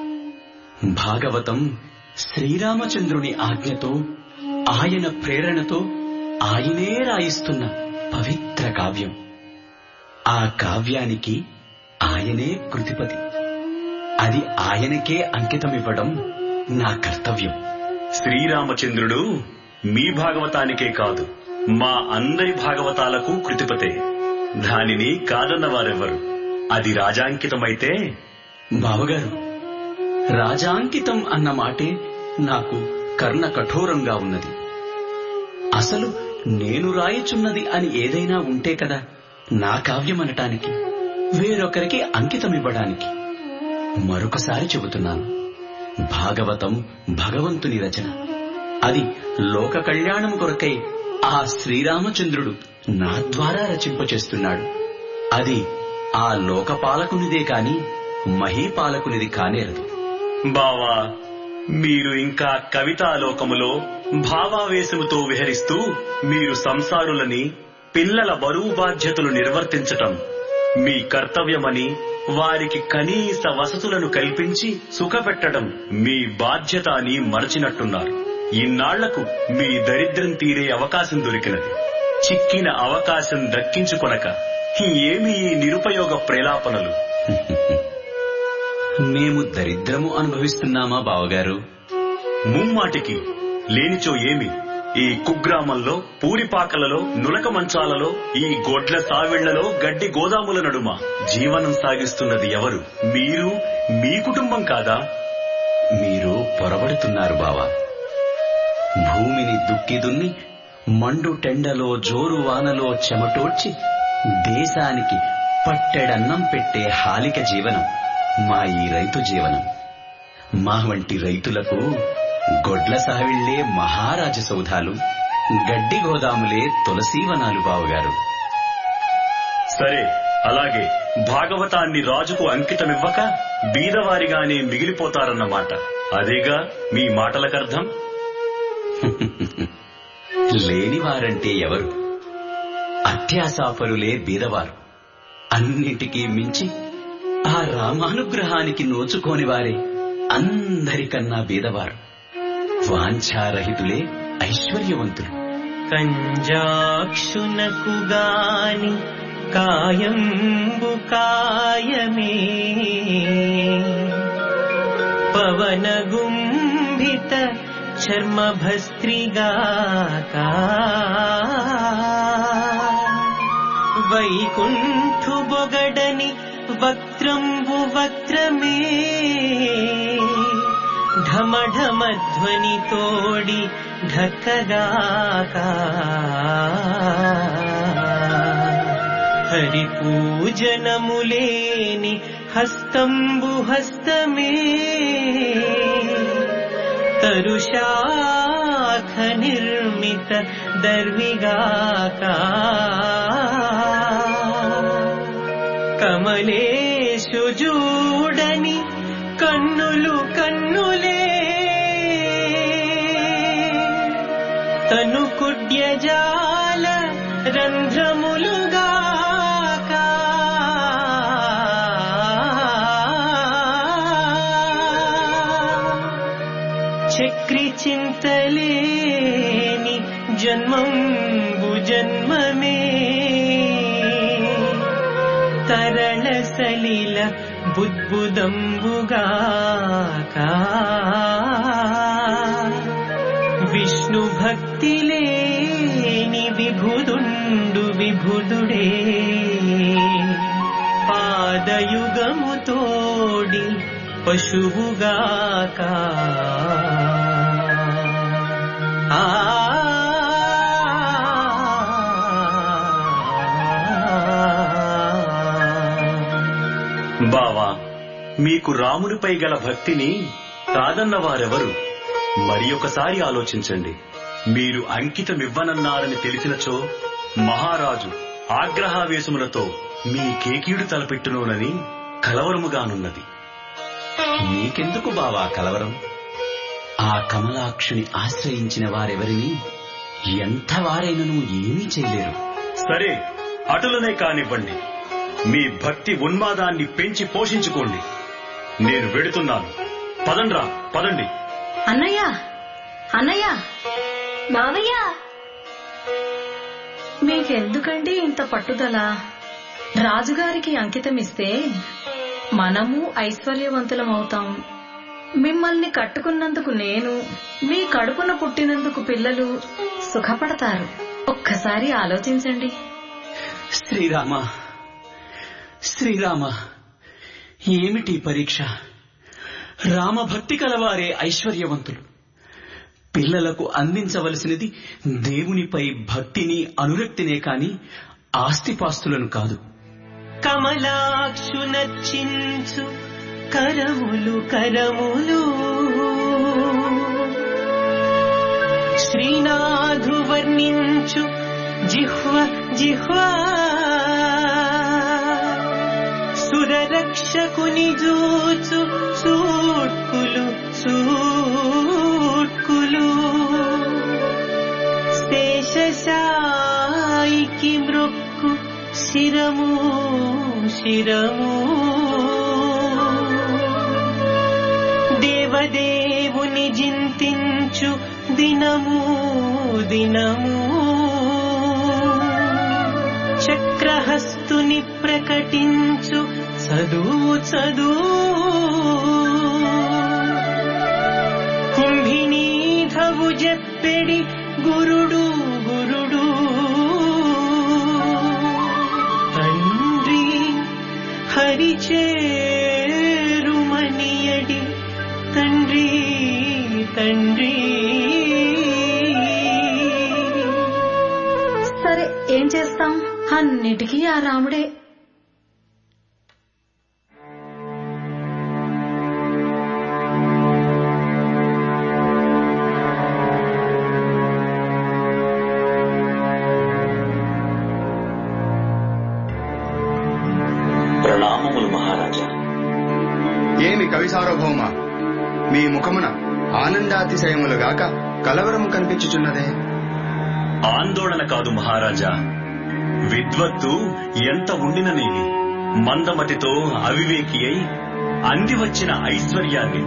భాగవతం శ్రీరామచంద్రుని ఆజ్ఞతో ఆయన ప్రేరణతో ఆయనే రాయిస్తున్న పవిత్ర కావ్యం ఆ కావ్యానికి ఆయనే కృతిపతి అది ఆయనకే అంకితమివ్వడం నా కర్తవ్యం శ్రీరామచంద్రుడు మీ భాగవతానికే కాదు మా అందరి భాగవతాలకు కృతిపతే దానిని కాదన్న వారెవరు అది రాజాంకితమైతే బావగారు రాజాంకితం అన్న మాటే నాకు కర్ణ కఠోరంగా ఉన్నది అసలు నేను రాయిచున్నది అని ఏదైనా ఉంటే కదా నా కావ్యం అనటానికి వేరొకరికి అంకితమివ్వడానికి మరొకసారి చెబుతున్నాను భాగవతం భగవంతుని రచన అది లోక కళ్యాణం కొరకై ఆ శ్రీరామచంద్రుడు నా ద్వారా రచింపచేస్తున్నాడు అది ఆ లోకపాలకునిదే కాని మహీపాలకునిది కానేరదు బావా మీరు ఇంకా కవితాలోకములో భావావేశముతో విహరిస్తూ మీరు సంసారులని పిల్లల బరువు బాధ్యతలు నిర్వర్తించటం మీ కర్తవ్యమని వారికి కనీస వసతులను కల్పించి సుఖపెట్టడం మీ బాధ్యత అని మరచినట్టున్నారు ఇన్నాళ్లకు మీ దరిద్రం తీరే అవకాశం దొరికినది చిక్కిన అవకాశం దక్కించుకొనక ఏమి ఈ నిరుపయోగ ప్రేలాపనలు మేము దరిద్రము అనుభవిస్తున్నామా బావగారు ముమ్మాటికి లేనిచో ఏమి ఈ కుగ్రామంలో పూరిపాకలలో నులక మంచాలలో ఈ గొడ్ల సావిళ్లలో గడ్డి గోదాముల నడుమ జీవనం సాగిస్తున్నది ఎవరు మీరు మీ కుటుంబం కాదా మీరు పొరబడుతున్నారు బావా భూమిని దుక్కి దున్ని మండు టెండలో జోరు వానలో చెమటోడ్చి దేశానికి పట్టెడన్నం పెట్టే హాలిక జీవనం మా ఈ రైతు జీవనం మా వంటి రైతులకు గొడ్ల సావిళ్లే మహారాజ సౌధాలు గడ్డి గోదాములే తులసీవనాలు బావగారు సరే అలాగే భాగవతాన్ని రాజుకు అంకితమివ్వక బీదవారిగానే మిగిలిపోతారన్నమాట అదేగా మీ మాటలకర్థం లేనివారంటే ఎవరు అత్యాసాపరులే బీదవారు అన్నిటికీ మించి ఆ రామానుగ్రహానికి నోచుకోని వారే అందరికన్నా బీదవారు వాంఛారహితులే ఐశ్వర్యవంతులు కంజాక్షునకు గాని కాయంబు కాయమే పవనగుంభిత చర్మభస్త్రిగాక వైకుంఠు బొగడని వక్త్రంబు వక్త్రమే ఢమఢమధ్వని తోడి ఢక్కగాక హరి పూజనములేని హస్తంబు హస్తమే తరుశాఖ నిర్మిత దర్విగాక కమలేశు జూడని కన్నులు కన్నులే తను కుడ్యజాల రంధ్రములుగాక చక్రి చింతలేని జన్మంబు జన్మమే తరళ సలిల బుద్బుదంబుగాక విష్ణు భక్తి లేని విభుదుండు విభుదుడే పాదయుగము తోడి పశువుగాక ఆ బావా మీకు రామునిపై గల భక్తిని కాదన్న వారెవరు మరి ఒకసారి ఆలోచించండి మీరు అంకితమివ్వనన్నారని తెలిసినచో మహారాజు ఆగ్రహావేశములతో మీ కేకీడు తలపెట్టునోనని కలవరముగానున్నది నీకెందుకు బావా కలవరం ఆ కమలాక్షుని ఆశ్రయించిన వారెవరిని ఎంత వారైనను ఏమీ చేయలేరు సరే అటులనే కానివ్వండి మీ భక్తి ఉన్మాదాన్ని పెంచి పోషించుకోండి నేను వెడుతున్నాను పదండ్రా పదండి అన్నయ్య అన్నయ్య మావయ్య మీకెందుకండి ఇంత పట్టుదల రాజుగారికి అంకితమిస్తే మనము ఐశ్వర్యవంతులమవుతాం మిమ్మల్ని కట్టుకున్నందుకు నేను మీ కడుపున పుట్టినందుకు పిల్లలు సుఖపడతారు ఒక్కసారి ఆలోచించండి శ్రీరామ శ్రీరామ ఏమిటి పరీక్ష రామభక్తి కలవారే ఐశ్వర్యవంతులు పిల్లలకు అందించవలసినది దేవునిపై భక్తిని అనురక్తినే కాని ఆస్తిపాస్తులను కాదు కమలాక్షు నచ్చించు కరములు కరములు శ్రీనాథు వర్ణించు జిహ్వ జిహ్వ సురరక్షకుని జూచు సూట్కులు సూట్కులు శేషశాయికి మృక్కు శిరము శిరము దేవదేవుని జింతించు దినము దినము చక్రహస్తుని ప్రకటించు చదువు చదువు కుంభినీధవు చెప్పెడి గురుడు గురుడు తండ్రి హరిచేరుమనియడి తండ్రి తండ్రి సరే ఏం చేస్తాం అన్నిటికీ ఆ రాముడే ప్రణామములు మహారాజా ఏమి కవి సార్వభౌమ మీ ముఖమున ఆనందాతిశయములుగాక కలవరము కనిపించుచున్నదే ఆందోళన కాదు మహారాజా విద్వత్తు ఎంత ఉండిననేవి మందమతితో అవివేకి అయి అంది వచ్చిన ఐశ్వర్యాన్ని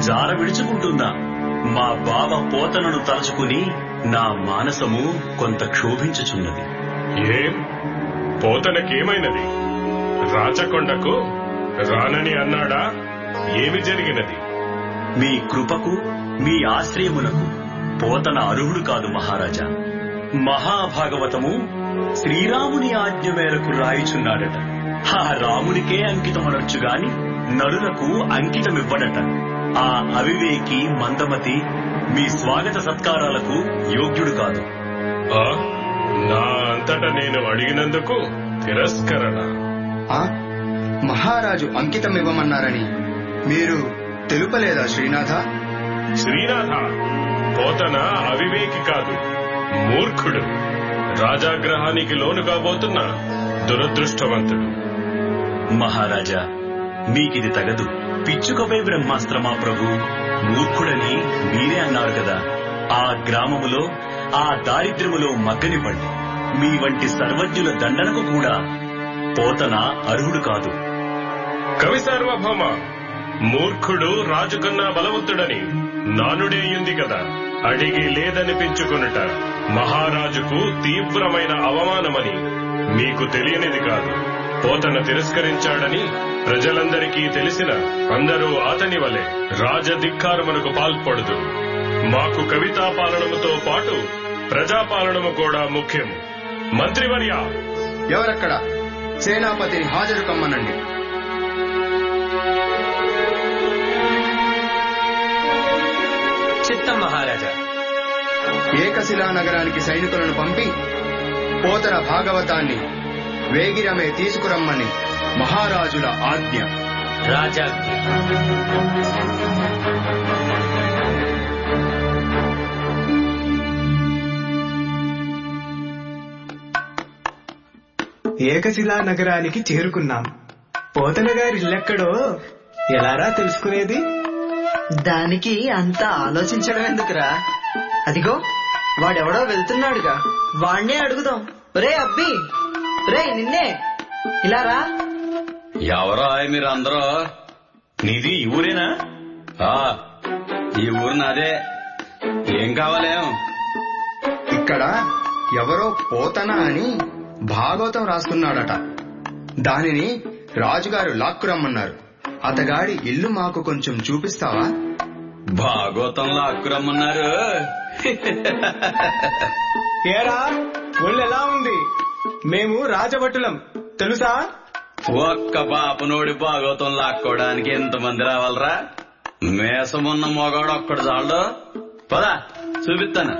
జార విడుచుకుంటుందా మా బావ పోతనను తలుచుకుని నా మానసము కొంత క్షోభించుచున్నది ఏం పోతనకేమైనది రాచకొండకు రానని అన్నాడా ఏమి జరిగినది మీ కృపకు మీ ఆశ్రయమునకు పోతన అర్హుడు కాదు మహారాజా మహాభాగవతము శ్రీరాముని ఆజ్ఞ మేరకు రాయిచున్నాడట ఆ రామునికే అంకితమనొచ్చు గాని నరులకు అంకితమివ్వడట ఆ అవివేకి మందమతి మీ స్వాగత సత్కారాలకు యోగ్యుడు కాదు ఆ నా అంతట నేను అడిగినందుకు తిరస్కరణ ఆ మహారాజు అంకితం ఇవ్వమన్నారని మీరు తెలుపలేదా శ్రీనాథ శ్రీనాథ పోతన అవివేకి కాదు మూర్ఖుడు రాజాగ్రహానికి లోను కాబోతున్న దురదృష్టవంతుడు మహారాజా మీకిది తగదు పిచ్చుకపై బ్రహ్మాస్త్రమా ప్రభు మూర్ఖుడని మీరే అన్నారు కదా ఆ గ్రామములో ఆ దారిద్ర్యములో మగ్గనివ్వండి మీ వంటి సర్వజ్ఞుల దండనకు కూడా పోతన అర్హుడు కాదు కవి సార్వభౌమ మూర్ఖుడు రాజు కన్నా బలవంతుడని నానుడేయుంది కదా అడిగి లేదనిపించుకునుట మహారాజుకు తీవ్రమైన అవమానమని మీకు తెలియనిది కాదు పోతన తిరస్కరించాడని ప్రజలందరికీ తెలిసిన అందరూ అతని వలె రాజధిక్కారమునకు పాల్పడదు మాకు కవితా పాలనముతో పాటు ప్రజాపాలనము కూడా ముఖ్యం మంత్రివర్య ఎవరక్కడ సేనాపతిని హాజరు కమ్మనండి చిత్తం మహారాజా ఏకశిలా నగరానికి సైనికులను పంపి పోతన భాగవతాన్ని వేగిరమే తీసుకురమ్మని మహారాజుల ఆజ్ఞ రాజాజ్ఞ ఏకశిలా నగరానికి చేరుకున్నాం పోతన గారి ఇల్లెక్కడో ఎలారా తెలుసుకునేది దానికి అంత ఆలోచించడం ఎందుకురా అదిగో వాడెవడో వెళ్తున్నాడుగా వాణ్ణే అడుగుదాం రే అబ్బి రే నిన్నే ఇలా రా ఎవరో మీరు అందరూ నీది ఈ ఊరేనా ఆ, ఈ ఊరు నాదే ఏం కావాలేం ఇక్కడ ఎవరో పోతన అని భాగవతం రాస్తున్నాడట దానిని రాజుగారు లాక్కురమ్మన్నారు అతగాడి ఇల్లు మాకు కొంచెం చూపిస్తావా భాగవతంలో అక్కురమ్మన్నారు ఏరా ఒళ్ళు ఎలా ఉంది మేము రాజభటులం తెలుసా ఒక్క పాపనోడి భాగవతం లాక్కోవడానికి ఎంతమంది రావాలరా మేసమున్న మొగాడు ఒక్కడు చాలు పదా చూపిస్తాను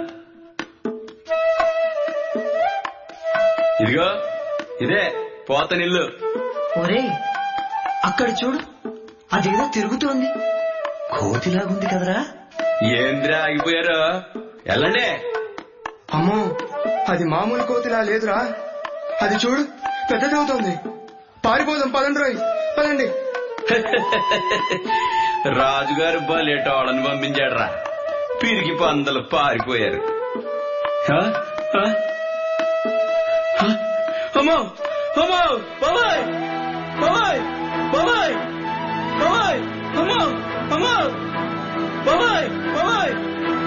ఇదిగో ఇదే పోతనిల్లు ఒరే అక్కడ చూడు అదేదో తిరుగుతోంది కోతిలాగుంది కదరా ఏంద్రా ఆగిపోయారు వెళ్ళండి అమ్మో అది మామూలు కోతిలా లేదురా అది చూడు పెద్దదవుతోంది పారిపోదాం పదండి రోయ్ పదండి రాజుగారు బలేటోళ్ళని పంపించాడు రా పిరిగి పందలు పారిపోయారు హ? హ? హ? అమ్మో అమ్మో బాబాయ్ బాబాయ్ బాబాయ్ బాబాయ్ అమ్మో అమ్మో బాబాయ్ బాబాయ్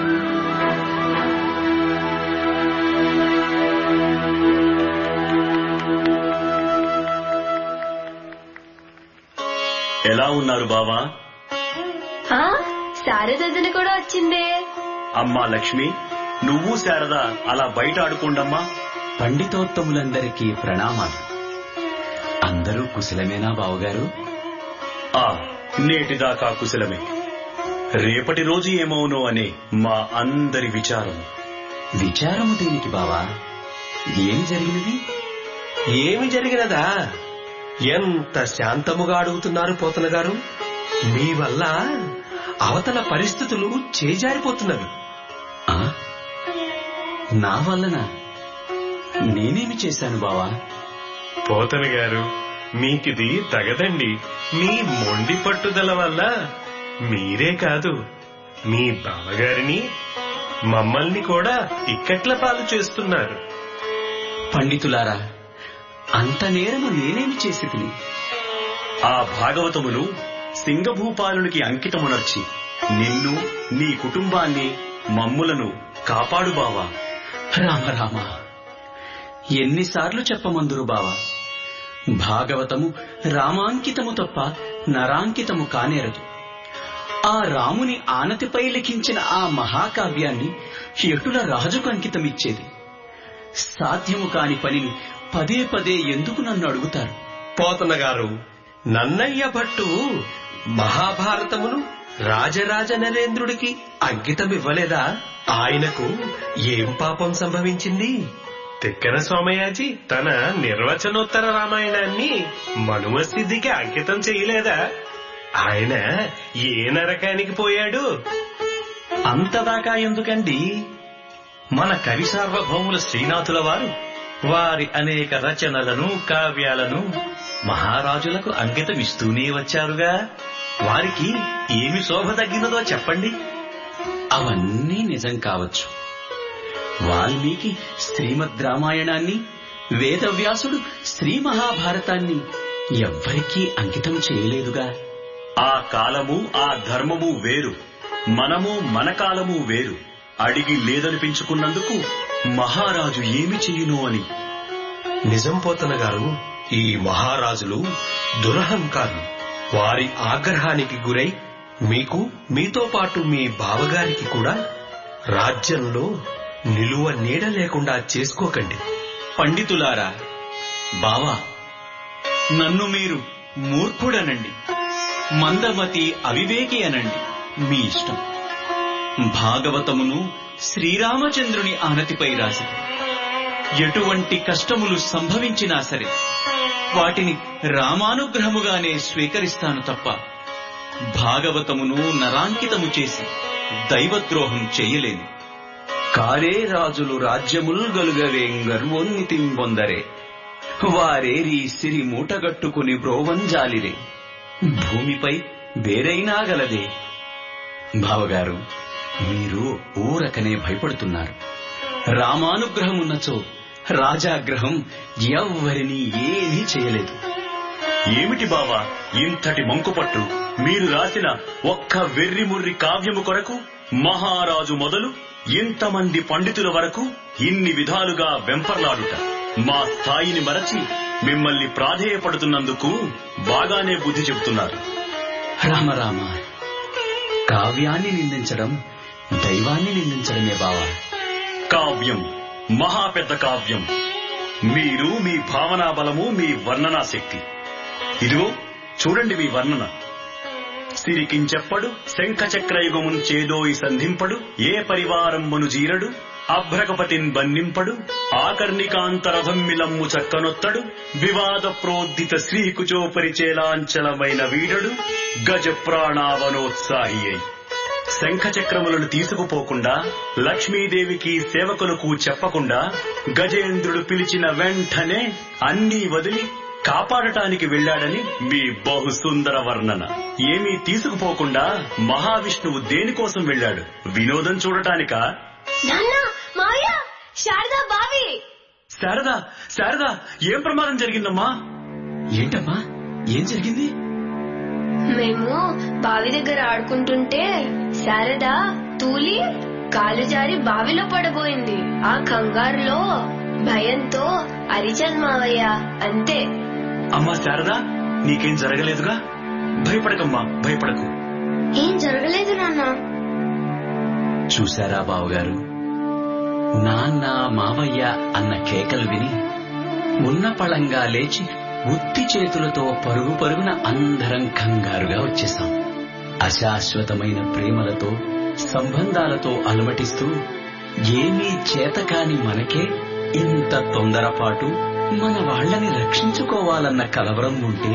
ఎలా ఉన్నారు బావా ఆ శారదను కూడా వచ్చిందే అమ్మా లక్ష్మి నువ్వు శారద అలా బయట ఆడుకోండమ్మా పండితోత్తములందరికీ ప్రణామాలు అందరూ కుశలమేనా బావగారు ఆ నేటిదాకా కుశలమే రేపటి రోజు ఏమవునో అనే మా అందరి విచారం విచారము దేనికి బావా ఏం జరిగినది ఏమి జరిగినదా ఎంత శాంతముగా అడుగుతున్నారు పోతన గారు మీ వల్ల అవతల పరిస్థితులు చేజారిపోతున్నవి ఆ? నా వల్లన నేనేమి చేశాను బావా పోతన గారు మీకిది తగదండి మీ మొండి పట్టుదల వల్ల మీరే కాదు మీ బావగారిని మమ్మల్ని కూడా ఇక్కట్ల పాలు చేస్తున్నారు పండితులారా అంత నేరము నేనేమి చేసి తిని ఆ భాగవతములు సింగభూపాలునికి అంకితమునర్చి నిన్ను నీ కుటుంబాన్ని మమ్ములను కాపాడు బావా రామ రామ ఎన్నిసార్లు చెప్పమందురు బావా భాగవతము రామాంకితము తప్ప నరాంకితము కానేరదు ఆ రాముని ఆనతిపై లిఖించిన ఆ మహాకావ్యాన్ని ఎటుల రాజుకు అంకితమిచ్చేది సాధ్యము కాని పనిని పదే పదే ఎందుకు నన్ను అడుగుతారు పోతన గారు నన్నయ్య భట్టు మహాభారతమును రాజరాజ నరేంద్రుడికి అంకితమివ్వలేదా ఆయనకు ఏం పాపం సంభవించింది తిక్కన సోమయాజీ తన నిర్వచనోత్తర రామాయణాన్ని మనుమసిద్ధికి అంకితం చేయలేదా ఆయన ఏ నరకానికి పోయాడు అంతదాకా ఎందుకండి మన కవి సార్వభౌముల శ్రీనాథుల వారు వారి అనేక రచనలను కావ్యాలను మహారాజులకు అంకితమిస్తూనే వచ్చారుగా వారికి ఏమి శోభ తగ్గినదో చెప్పండి అవన్నీ నిజం కావచ్చు వాల్మీకి శ్రీమద్ రామాయణాన్ని వేదవ్యాసుడు శ్రీ మహాభారతాన్ని ఎవ్వరికీ అంకితం చేయలేదుగా ఆ కాలము ఆ ధర్మము వేరు మనము మన కాలము వేరు అడిగి లేదనిపించుకున్నందుకు మహారాజు ఏమి చెయ్యును అని నిజం పోతన గారు ఈ మహారాజులు దురహంకారులు వారి ఆగ్రహానికి గురై మీకు మీతో పాటు మీ బావగారికి కూడా రాజ్యంలో నిలువ నీడ లేకుండా చేసుకోకండి పండితులారా బావా నన్ను మీరు మూర్ఖుడనండి మందమతి అవివేకి అనండి మీ ఇష్టం భాగవతమును శ్రీరామచంద్రుని ఆనతిపై రాసి ఎటువంటి కష్టములు సంభవించినా సరే వాటిని రామానుగ్రహముగానే స్వీకరిస్తాను తప్ప భాగవతమును నరాంకితము చేసి దైవద్రోహం చెయ్యలేను కారే రాజులు రాజ్యముల్ గలుగవేం గర్వోన్నితిం పొందరే వారేరి సిరి మూటగట్టుకుని బ్రోవంజాలిరే భూమిపై వేరైనా గలదే బావగారు మీరు ఊరకనే భయపడుతున్నారు రామానుగ్రహమున్నచో రాజాగ్రహం ఎవ్వరినీ ఏమీ చేయలేదు ఏమిటి బావా ఇంతటి మంకుపట్టు మీరు రాసిన ఒక్క వెర్రి ముర్రి కావ్యము కొరకు మహారాజు మొదలు ఇంతమంది పండితుల వరకు ఇన్ని విధాలుగా వెంపర్లాడుట మా స్థాయిని మరచి మిమ్మల్ని ప్రాధేయపడుతున్నందుకు బాగానే బుద్ధి చెబుతున్నారు రామరామ కావ్యాన్ని నిందించడం దైవాన్ని నిందించడమే బావా కావ్యం మహా పెద్ద కావ్యం మీరు మీ భావనా బలము మీ వర్ణనా శక్తి ఇదిగో చూడండి మీ వర్ణన సిరికించెప్పడు శంఖ చక్రయుగమున్ చేదోయి సంధింపడు ఏ పరివారంబును జీరడు అభ్రకపతిన్ బంధింపడు ఆకర్ణికాంతరభమ్మిలమ్ము చక్కనొత్తడు వివాద ప్రోద్దిత శ్రీకుచోపరిచేలాంచలమైన వీడడు గజ ప్రాణావనోత్సాహి అయి శంఖచక్రములను తీసుకుపోకుండా లక్ష్మీదేవికి సేవకులకు చెప్పకుండా గజేంద్రుడు పిలిచిన వెంటనే అన్నీ వదిలి కాపాడటానికి వెళ్ళాడని మీ బహు సుందర వర్ణన ఏమీ తీసుకుపోకుండా మహావిష్ణువు దేనికోసం వెళ్ళాడు వినోదం చూడటానికా నాన్న మావయ్య శారదా బావి శారదా శారదా ఏం ప్రమాదం జరిగిందమ్మా ఏంటమ్మా ఏం జరిగింది మేము బావి దగ్గర ఆడుకుంటుంటే శారద తూలి కాలు జారి బావిలో పడబోయింది ఆ కంగారులో భయంతో అరిచాను మావయ్య అంతే అమ్మా శారదా నీకేం జరగలేదుగా భయపడకమ్మా భయపడకు ఏం జరగలేదు నాన్న చూశారా బావగారు నాన్న మామయ్య అన్న కేకలు విని ఉన్న పళంగా లేచి ఉత్తి చేతులతో పరుగు పరుగున అందరం కంగారుగా వచ్చేసాం అశాశ్వతమైన ప్రేమలతో సంబంధాలతో అలమటిస్తూ ఏమీ చేతకాని మనకే ఇంత తొందరపాటు మన వాళ్ళని రక్షించుకోవాలన్న కలవరం ఉంటే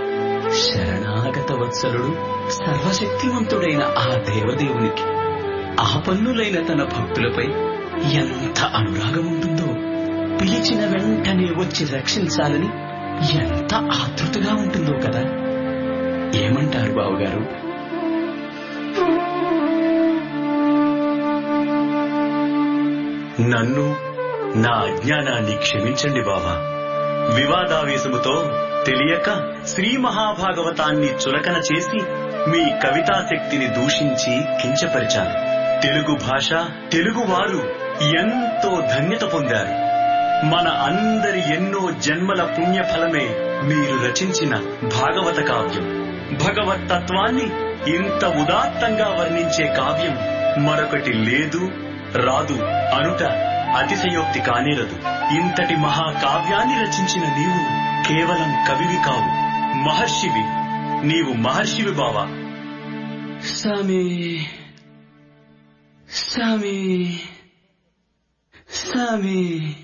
శరణాగత వత్సలుడు సర్వశక్తివంతుడైన ఆ దేవదేవునికి ఆపన్నులైన తన భక్తులపై ఎంత అనురాగం ఉంటుందో పిలిచిన వెంటనే వచ్చి రక్షించాలని ఎంత ఆతృతగా ఉంటుందో కదా ఏమంటారు బావగారు నన్ను నా అజ్ఞానాన్ని క్షమించండి బాబా వివాదావేశముతో తెలియక శ్రీ మహాభాగవతాన్ని చులకన చేసి మీ కవితా శక్తిని దూషించి కించపరిచాను తెలుగు భాష తెలుగువారు ఎంతో ధన్యత పొందారు మన అందరి ఎన్నో జన్మల పుణ్యఫలమే మీరు రచించిన భాగవత కావ్యం భగవత్ తత్వాన్ని ఇంత ఉదాత్తంగా వర్ణించే కావ్యం మరొకటి లేదు రాదు అనుట అతిశయోక్తి కానేరదు ఇంతటి మహాకావ్యాన్ని రచించిన నీవు కేవలం కవివి కావు మహర్షివి నీవు మహర్షివి బావా స్వామి స్వామి స్వామి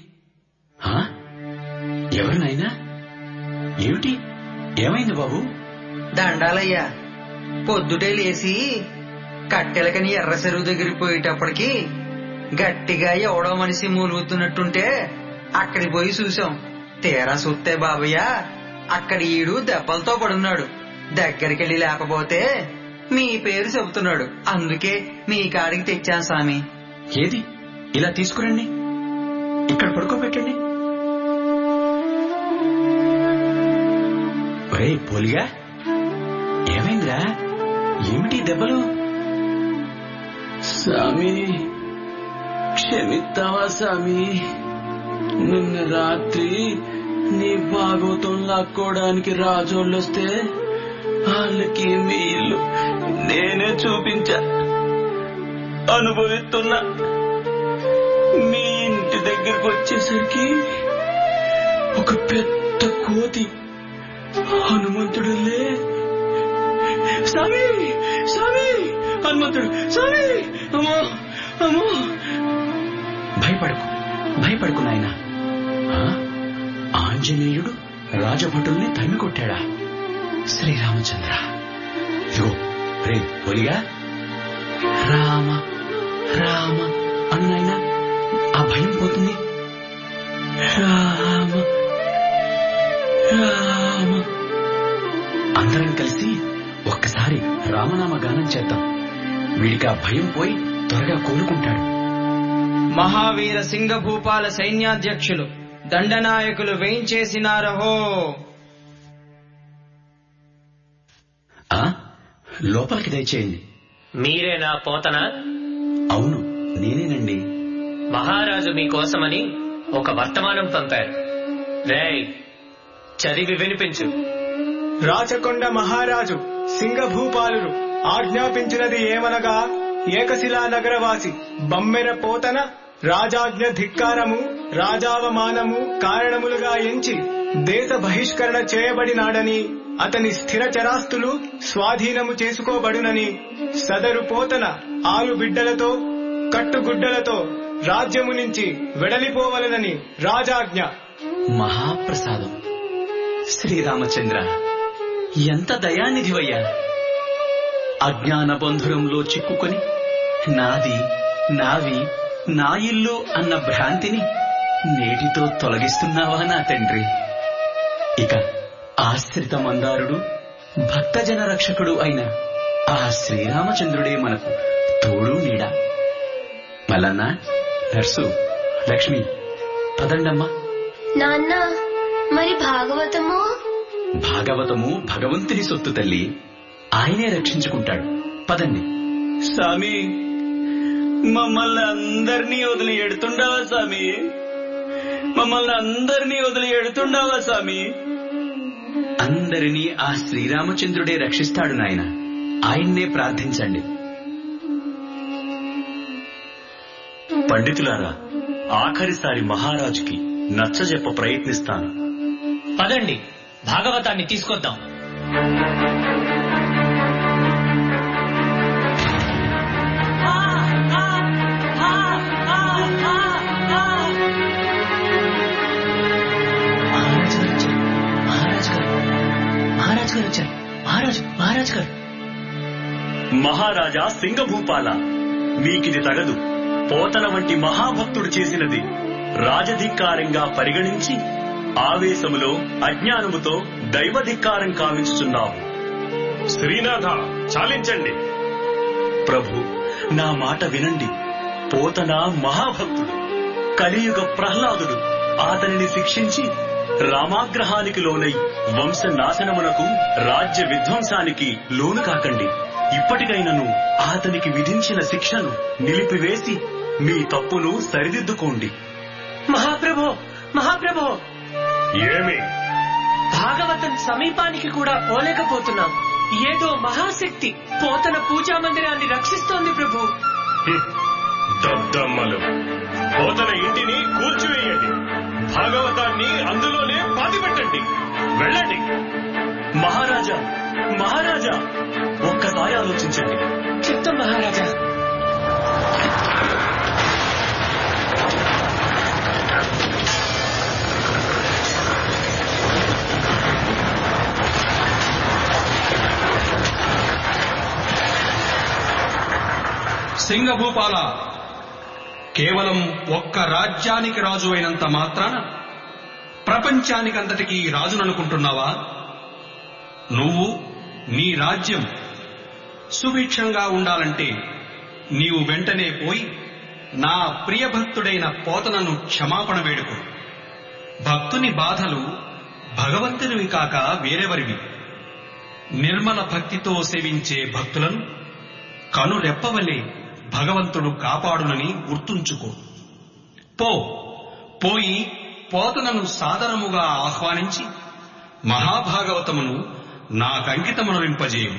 ఎవరు నాయనా ఏమిటి ఏమైంది బాబు దండాలయ్యా పొద్దుటే లేసి కట్టెలకని ఎర్ర చెరువు దగ్గరికి పోయేటప్పటికి గట్టిగా ఎవడో మనిషి మూలుగుతున్నట్టుంటే అక్కడికి పోయి చూసాం తీరా చూస్తే బాబయ్య అక్కడ ఈడు దెబ్బలతో పడున్నాడు దగ్గరికి వెళ్ళి లేకపోతే మీ పేరు చెబుతున్నాడు అందుకే మీ కాడికి తెచ్చాను స్వామి ఏది ఇలా తీసుకురండి ఇక్కడ పడుకోబెట్టండి ఒరే పోలిగా ఏమైందిరా ఏమిటి దెబ్బలు స్వామి క్షమిస్తావా స్వామి నిన్న రాత్రి నీ భాగవతం లాక్కోవడానికి రాజోళ్ళొస్తే వాళ్ళకి మీ ఇల్లు నేనే చూపించా అనుభవిస్తున్నా మీ ఇంటి దగ్గరికి వచ్చేసరికి ఒక పెద్ద కోతి హనుమంతుడులే స్వామి స్వామి హనుమంతుడు స్వామి అమ్మో అమ్మో భయపడకు భయపడకు నాయనా ఆ? ఆంజనేయుడు రాజభటుల్ని తరిమి కొట్టాడా శ్రీరామచంద్ర ఇదిగో రే పోలిగా రామ రామ అను నాయనా ఆ భయం పోతుంది రామ రామ అందరం కలిసి ఒక్కసారి రామనామ గానం చేద్దాం వీడికి ఆ భయం పోయి త్వరగా కోలుకుంటాడు మహావీర సింగభూపాల సైన్యాధ్యక్షులు దండనాయకులు వేయించేసినారహో ఆ లోపలికి దయచేయండి మీరేనా పోతన అవును నేనేనండి మహారాజు మీకోసమని ఒక వర్తమానం పంపారు రేయ్ చదివి వినిపించు రాచకొండ మహారాజు సింగభూపాలురు ఆజ్ఞాపించినది ఏమనగా ఏకశిలా నగరవాసి బమ్మెర పోతన రాజాజ్ఞ ధిక్కారము రాజావమానము కారణములుగా ఎంచి దేశ బహిష్కరణ చేయబడినాడని అతని స్థిర చరాస్తులు స్వాధీనము చేసుకోబడునని సదరు పోతన ఆరు బిడ్డలతో కట్టుగుడ్డలతో రాజ్యము నుంచి వెడలిపోవలనని రాజాజ్ఞ మహాప్రసాదం శ్రీరామచంద్ర ఎంత దయానిధివయ్యా అజ్ఞాన బంధురంలో చిక్కుకొని నాది నావి నా ఇల్లు అన్న భ్రాంతిని నేటితో తొలగిస్తున్నావా నా తండ్రి ఇక ఆశ్రిత మందారుడు భక్తజన రక్షకుడు అయిన ఆ శ్రీరామచంద్రుడే మనకు తోడు నీడ మల్లన్న నర్సు లక్ష్మి పదండమ్మా నాన్న మరి భాగవతము భాగవతము భగవంతుని సొత్తు తల్లి ఆయనే రక్షించుకుంటాడు పదండి స్వామి మమ్మల్ని అందరినీ వదిలి ఎడుతుండవా స్వామి మమ్మల్ని అందరినీ వదిలి ఎడుతుండవా స్వామి అందరినీ ఆ శ్రీరామచంద్రుడే రక్షిస్తాడు నాయన ఆయన్నే ప్రార్థించండి పండితులారా ఆఖరిసారి మహారాజుకి నచ్చజెప్ప ప్రయత్నిస్తాను పదండి భాగవతాన్ని తీసుకొద్దాం మహారాజ్ గారు మహారాజ్ గారు వచ్చారు మహారాజు మహారాజ్ గారు మహారాజా సింగభూపాల మీకిది తగదు పోతన వంటి మహాభక్తుడు చేసినది రాజధిక్కారంగా పరిగణించి ఆవేశములో అజ్ఞానముతో దైవధిక్కారం కావించుచున్నావు శ్రీనాథ చాలించండి ప్రభు నా మాట వినండి పోతన మహాభక్తుడు కలియుగ ప్రహ్లాదుడు అతనిని శిక్షించి రామాగ్రహానికి లోనై వంశ నాశనమునకు రాజ్య విధ్వంసానికి లోను కాకండి ఇప్పటికైనను అతనికి విధించిన శిక్షను నిలిపివేసి మీ తప్పును సరిదిద్దుకోండి మహాప్రభో మహాప్రభో ఏమి భాగవతం సమీపానికి కూడా పోలేకపోతున్నాం ఏదో మహాశక్తి పోతన పూజా మందిరాన్ని రక్షిస్తోంది ప్రభు హ్మ్. దద్దమ్మలు పోతన ఇంటిని కూల్చివేయండి భాగవతాన్ని అందులోనే పాతిపెట్టండి వెళ్ళండి మహారాజా మహారాజా ఒక్కసారి ఆలోచించండి చిత్తం మహారాజా సింగభూపాల కేవలం ఒక్క రాజ్యానికి రాజు అయినంత మాత్రాన ప్రపంచానికంతటికీ రాజుననుకుంటున్నావా నువ్వు నీ రాజ్యం సుభిక్షంగా ఉండాలంటే నీవు వెంటనే పోయి నా ప్రియభక్తుడైన పోతనను క్షమాపణ వేడుకు భక్తుని బాధలు భగవంతునివి కాక వేరెవరివి నిర్మల భక్తితో సేవించే భక్తులను కనురెప్పవలే భగవంతుడు కాపాడునని గుర్తుంచుకో పో పోయి పోతనను సాదరముగా ఆహ్వానించి మహాభాగవతమును నాకంకితమునరింపజేయు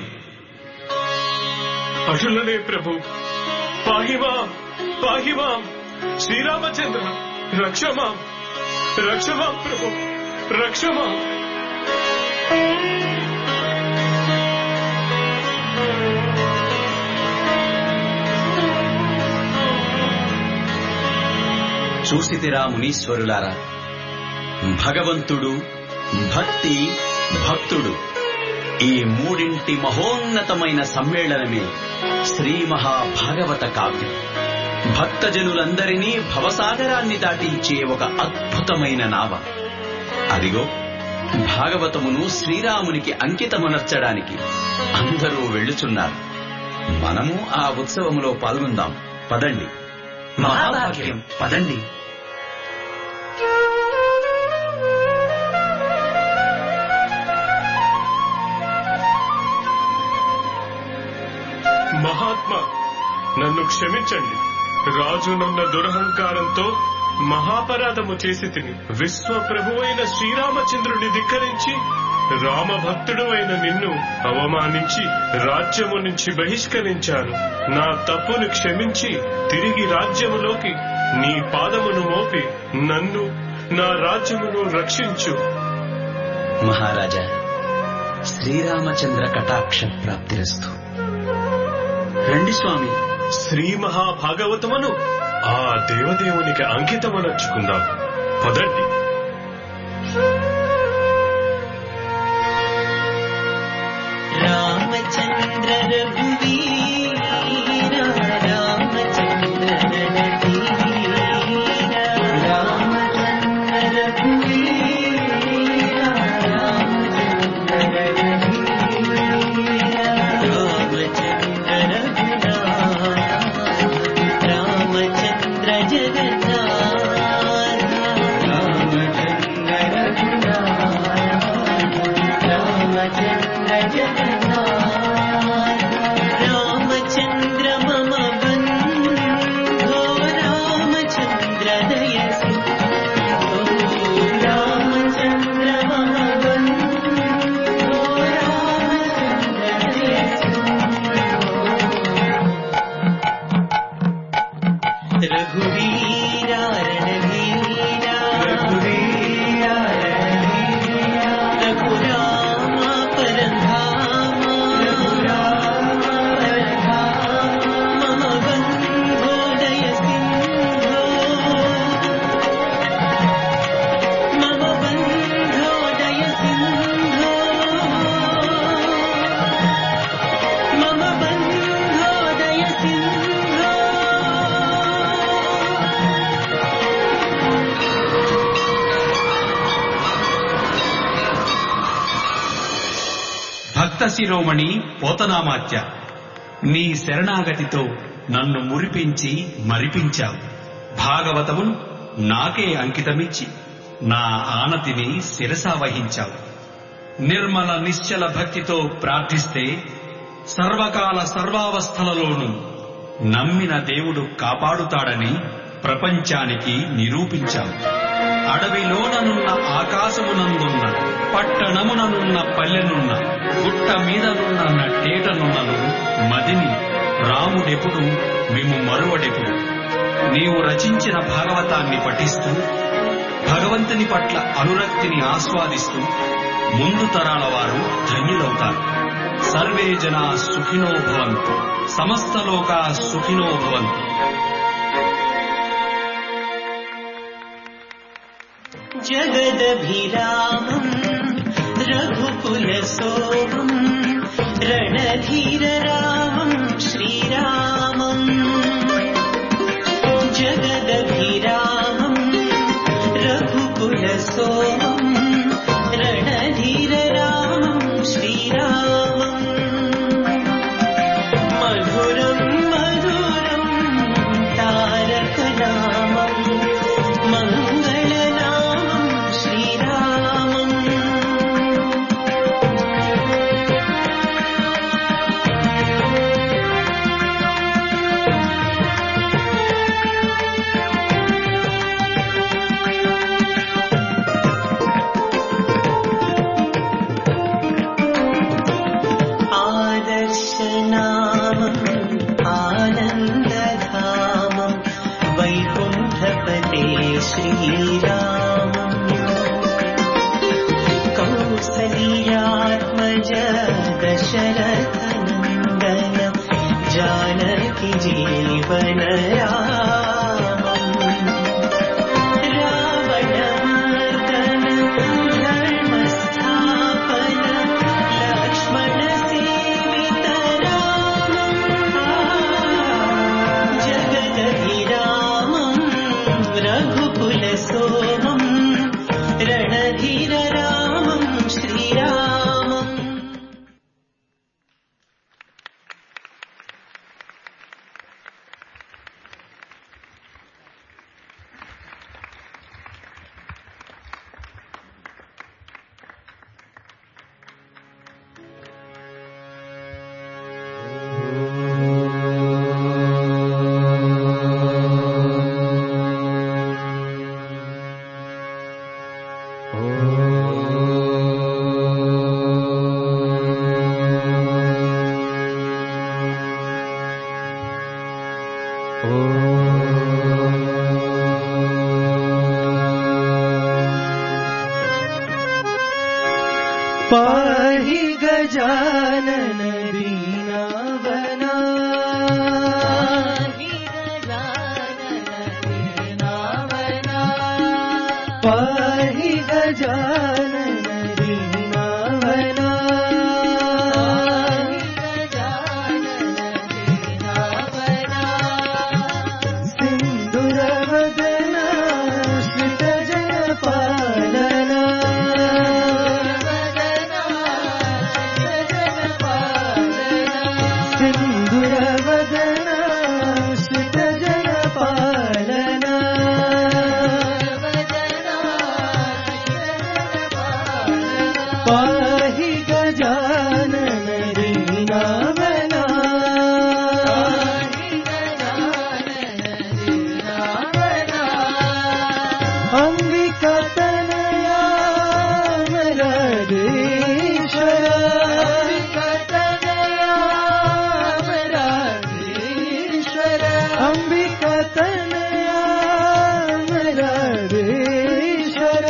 అటులనే ప్రభు పాహిమాం పాహిమాం శ్రీరామచంద్ర రక్షమాం రక్షమాం ప్రభు రక్షమాం చూసితిరా మునీశ్వరులారా భగవంతుడు భక్తి భక్తుడు ఈ మూడింటి మహోన్నతమైన సమ్మేళనమే శ్రీ మహాభాగవత కావ్యం భక్తజనులందరినీ భవసాగరాన్ని దాటించే ఒక అద్భుతమైన నావ అదిగో భాగవతమును శ్రీరామునికి అంకితమునర్చడానికి అందరూ వెళ్ళుచున్నారు మనము ఆ ఉత్సవములో పాల్గొందాం పదండి మహాభాగ్యం పదండి మహాత్మా నన్ను క్షమించండి రాజు నన్న దురహంకారంతో మహాపరాధము చేసి తిని విశ్వ ప్రభువైన శ్రీరామచంద్రుని ధిక్కరించి రామభక్తుడు అయిన నిన్ను అవమానించి రాజ్యము నుంచి బహిష్కరించాను నా తప్పును క్షమించి తిరిగి రాజ్యములోకి నీ పాదమును మోపి నన్ను నా రాజ్యమును రక్షించు మహారాజా శ్రీరామచంద్ర కటాక్ష ప్రాప్తిరస్తు రండి స్వామి శ్రీ మహాభాగవతమును ఆ దేవదేవునికి అంకితమనర్చుకుందాం పదండి రామచంద్ర రఘువీర రామచంద్ర రణధీర రామచంద్ర రఘువీర రామచంద్ర రణధీర రామచంద్ర రఘునాథ రామచంద్ర జగన్నాథ రామచంద్ర రఘునాథ రామచంద్ర జగన్నాథ రామచంద్ర మమ బంధో రామచంద్ర దయ సింధో రామచంద్ర మమ బంధో రామచంద్ర దయ సింధో రఘువీర రణవీర రఘువీర రణవీర రఘురామ పరంధామ రఘురామ పరంధామ మమ బంధోదయ సింధో మమ బంధోదయ సింధో మమ బంధోదయ సింధో భక్త శిరోమణి పోతనామాత్య నీ శరణాగతితో నన్ను మురిపించి మరిపించావు భాగవతమును నాకే అంకితమిచ్చి నా ఆనతిని శిరసా వహించావు నిర్మల నిశ్చల భక్తితో ప్రార్థిస్తే సర్వకాల సర్వావస్థలలోనూ నమ్మిన దేవుడు కాపాడుతాడని ప్రపంచానికి నిరూపించావు అడవిలోననున్న ఆకాశమునందున్న పట్టణముననున్న పల్లెనున్న గుట్ట మీదనున్న నట్టేటనున్నను మదిని రాముడెప్పుడు మేము మరువడెప్పుడు నీవు రచించిన భాగవతాన్ని పఠిస్తూ భగవంతుని పట్ల అనురక్తిని ఆస్వాదిస్తూ ముందు తరాల వారు ధన్యులవుతారు సర్వే జనా సుఖినో భవంతు సమస్త లోకా సుఖినో భవంతు जगदभिरामम् रघुकुलसोमम् रणधीररामम् श्रीरामम् जगदभिरामम् रघुकुलसोमम् रणधीररामम् श्रीरामम् मधुरम् मधुरम् तारकनामम् मङ्गलनामम् श्रीरामम् आदर्शनामम् आनन्दधामम् वैकुण्ठपते श्रीरामम् कौसल्यात्मज दशरथनन्दन जानकि जीवन रामम् रावणमर्दन धर्मस्थापन लक्ष्मण सेवित जगदभिरामम् रघुकुलसोमम् रणधीररामम् श्रीरामम् पाहि गजानन दीनावना पाहि गजानन दीनावना सिन्दुरवदना श्रितजनपालना सिन्दुरवदना श्रितजनपालना पाहि गजानन दीनावना अम्बिकतनया मरदेश्वर अम्बिकतनया मरदेश्वर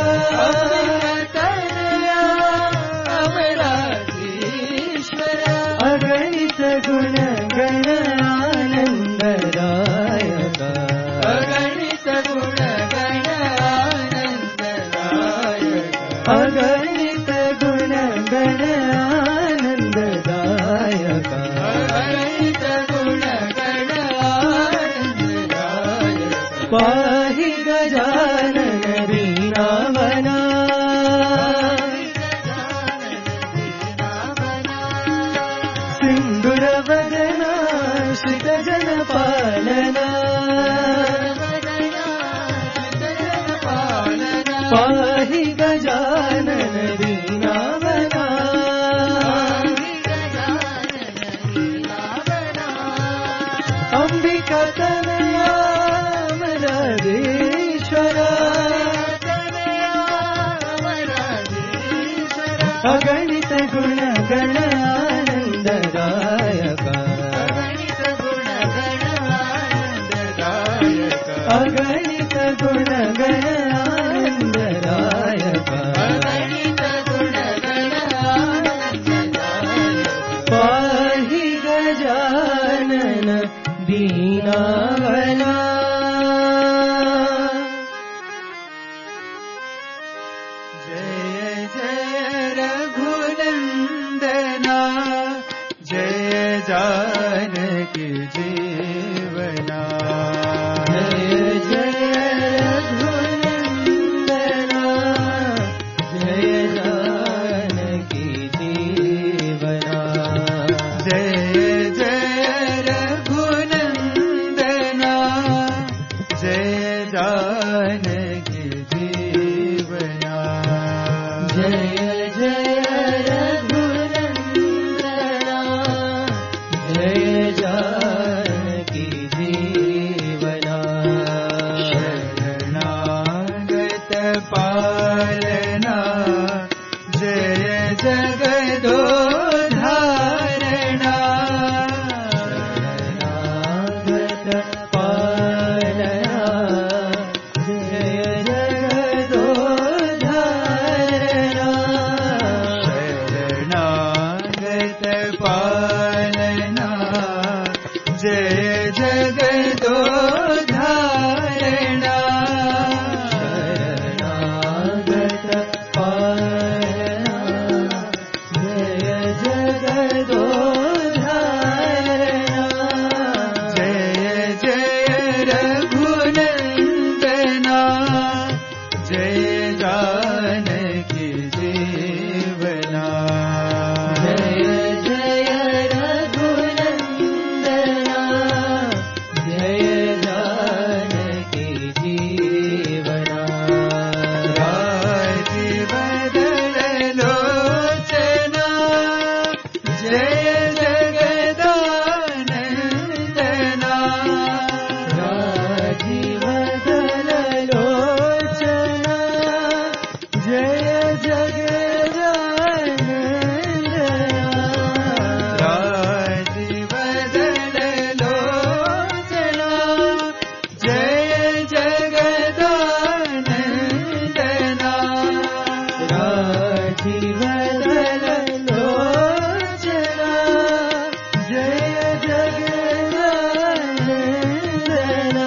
अगणित गुण गण आनन्ददायक अगणित गुण गण अगणित गुण गण आनन्ददायक अगणित गुण गण पाहि गजानन दीनावना सिन्दुरवदना श्रितजनपालना पाहि पाहि गजानन दीनावना अम्बिका तनया मराधीश्वरा अगणित गुण गण आनन्ददायक अगणित गुण गण आनन्ददायक पाहि गजानन दीनावना जय जय रघुनन्दना जय जानकी जीवना जय जय रघुनन्दना जय जानकी जीवना जय जय रघुनन्दना जय जानकी जीवना जय जय रघुनन्दना जय जानकी जीवना शरणागत पालना जय जगदो धारणा शरणागत पालना जय जगदो धारणा शरणागत पालना जय जगदो धारणा शरणागत पालना जय जगदो धारणा जय जय रघुनन्दना जय जानकी जीवना जय जय रघुनन्दना जय जानकी जीवना राजीवदलोचना जय जगदानन्दना राजीवदलोचना जय जगदानन्दना राजीवदलोचना जय जगदानन्दना राजीवदलोचना जय जगदानन्दना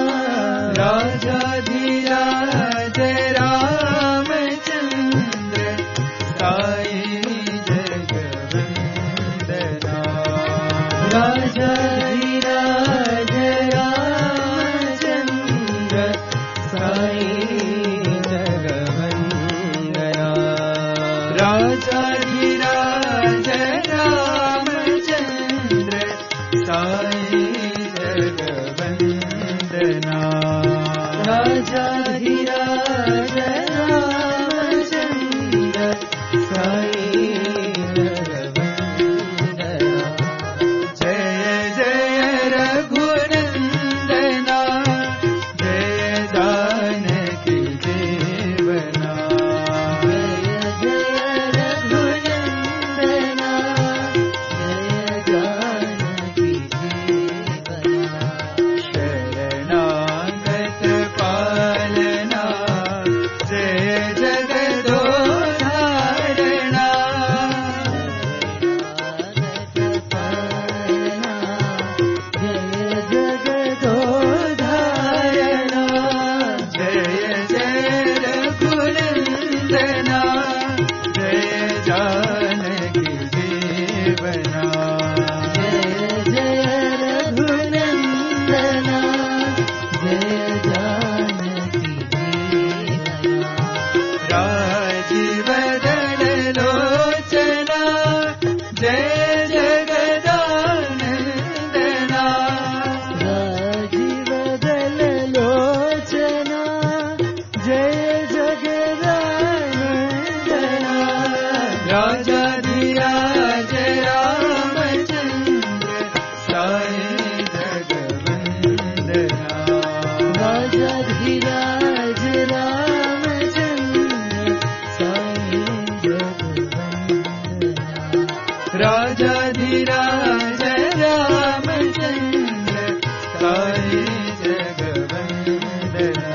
राजाधिराज रामचन्द्र साई जगवन्दना राजाधिराज रामचन्द्र साई जगवन्दना राजाधिराज रामचन्द्र साई जगवन्दना राजाधिराज रामचन्द्र साई जगवन्दना जय जय रघुनन्दना जय जानकी जीवना जय जय राजाधिराज रामचन्द्र साई जगवन्दना राजाधिराज रामचन्द्र साई जगवन्दना राजाधिराज रामचन्द्र साई जगवन्दना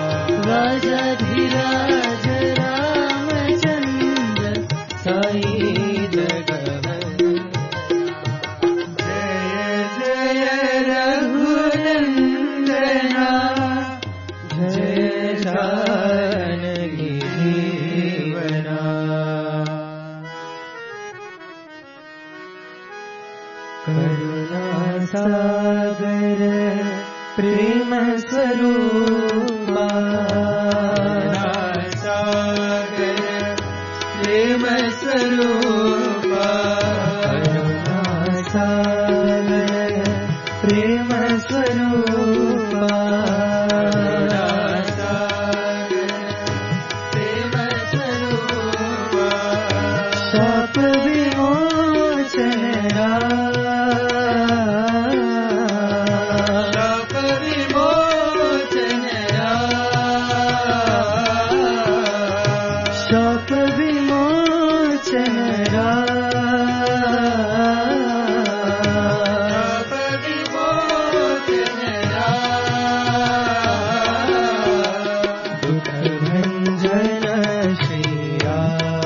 राजाधिराज रामचन्द्र साई जगवन्दना जय जय रघुनन्दना जय जानकी जीवना करुणासागर प्रेम स्वरूपा सागर प्रेम स्वरूपा करुणासागर प्रेम स्वरूपा प्रेम स्वरूपा शाप विमोचन शाप विमोचन शाप विमोचन शाप विमोचन दुख भञ्जन श्रीरा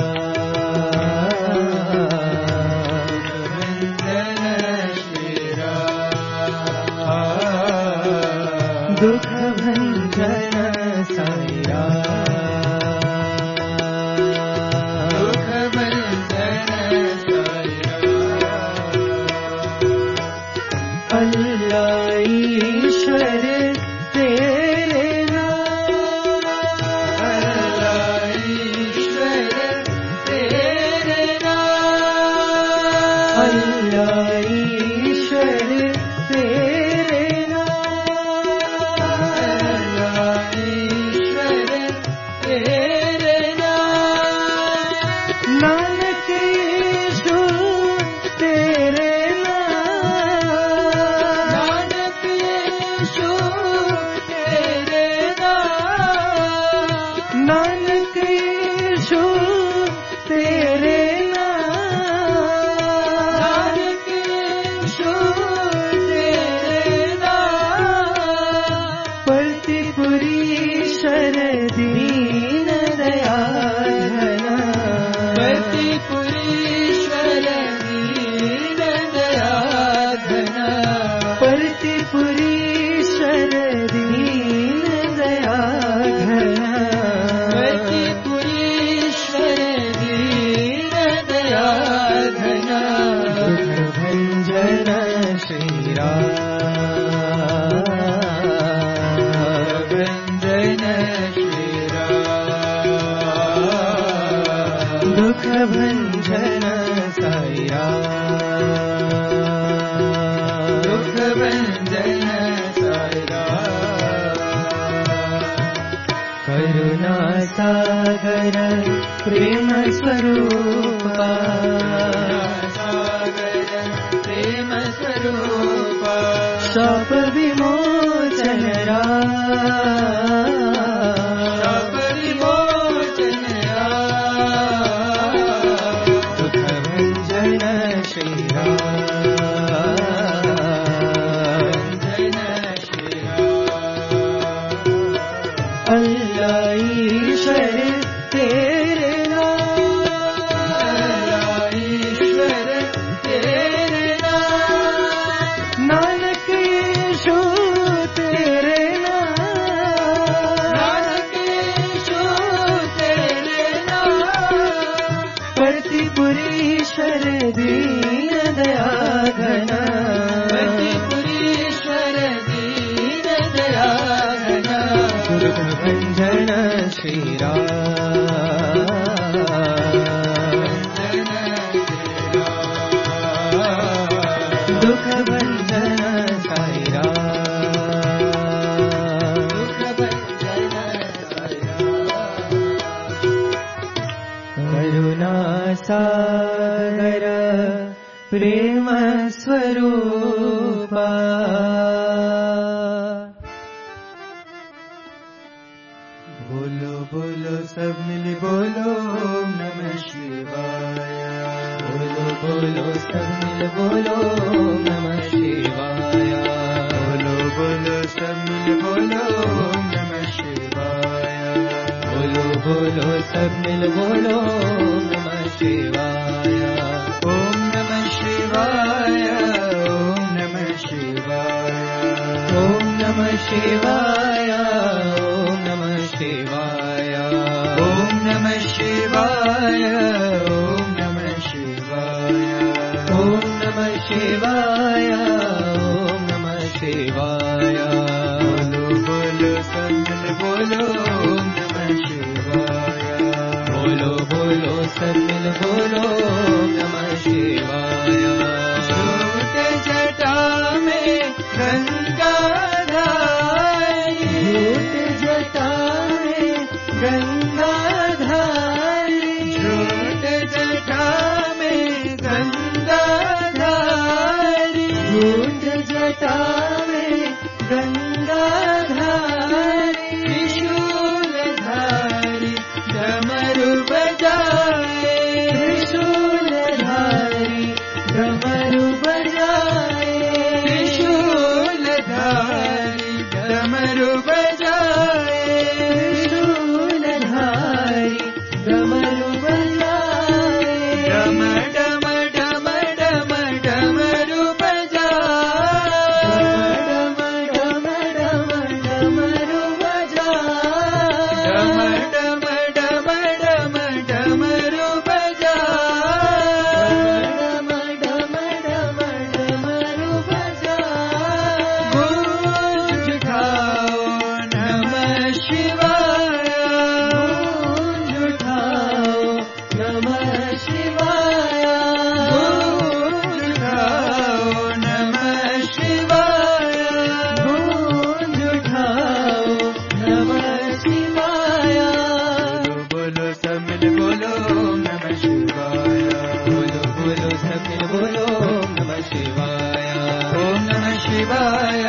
भञ्जन श्रीरा दुख भञ्जन साईरा दुख भञ्जन साईरा अल्लाह ईश्वर तेरे नाम अल्लाह ईश्वर तेरे नाम अल्लाह ईश्वर तेरे नाम अल्लाह ईश्वर तेरे नाम नानक यीशु तेरे नाम नानक यीशु तेरे नाम नानक यीशु तेरे नाम नानक यीशु तेरे नाम प्रतिपुरीश्वर दीन दयाघना प्रतिपुरीश्वर दीन दयाघना प्रतिपुरीश्वर दीन दयाघना प्रतिपुरीश्वर दीन दयाघना दुख भञ्जन श्रीरा भञ्जन श्रीरा दुख भञ्जन साईरा दुख भञ्जन साईरा करुणा सागर प्रेम स्वरूपा सागर प्रेम स्वरूपा शाप विमोचन शाप विमोचन दुख भञ्जन श्रीरा भञ्जन श्रीरा अल्लाह ईश्वर तेरे नाम अल्लाह ईश्वर तेरे नाम नानक यीशु तेरे नाम नानक यीशु तेरे नाम प्रतिपुरीश्वर दीन दयाघना प्रतिपुरीश्वर दीन दयाघना दुर्ग भञ्जन श्रीरा दुख भञ्जन साईरा दुख भञ्जन साईरा करुणा सागर प्रेम स्वरूपा बोलो बोलो सब मिल बोलो ओम नमः शिवाय बोलो बोलो सब मिल बोलो ओम नमः शिवाय बोलो बोलो सब मिल बोलो ओम नमः शिवाय बोलो बोलो सब मिल बोलो ओम नमः शिवाय ओम नमः शिवाय ओम नमः शिवाय ओम नमः शिवाय ओम नमः शिवाय ओम नमः शिवाय ओम नमः शिवाय ओम नमः शिवाय ओम नमः शिवाय बोलो बोलो सब मिल बोलो ओम नमः शिवाय बोलो बोलो सब मिल बोलो ओम नमः शिवाय झूठ जटा में गंगा धारी झूठ जटा में गंगा धारी झूठ जटा में गंगा धारी झूठ जटा में गंगा धारी त्रिशूल धारी डमरू बजाए त्रिशूल धारी डमरू बजाए त्रिशूल धारी डमरू बजाए त्रिशूल धारी डमरू बजाए डम डम डम डम डमरू बजाए डम डम डम डमरू बजाए डम डम डम डम डमरू बजाए डम डम डम डमरू बजाए गूंज उठाओ नमः शिवाय गूंज उठाओ नमः शिवाय गूंज उठाओ नमः शिवाय गूंज उठाओ नमः शिवाय बोलो सब मिल बोलो नमः शिवाय बोलो बोलो सब मिल बोलो नमः शिवाय ओम नमः शिवाय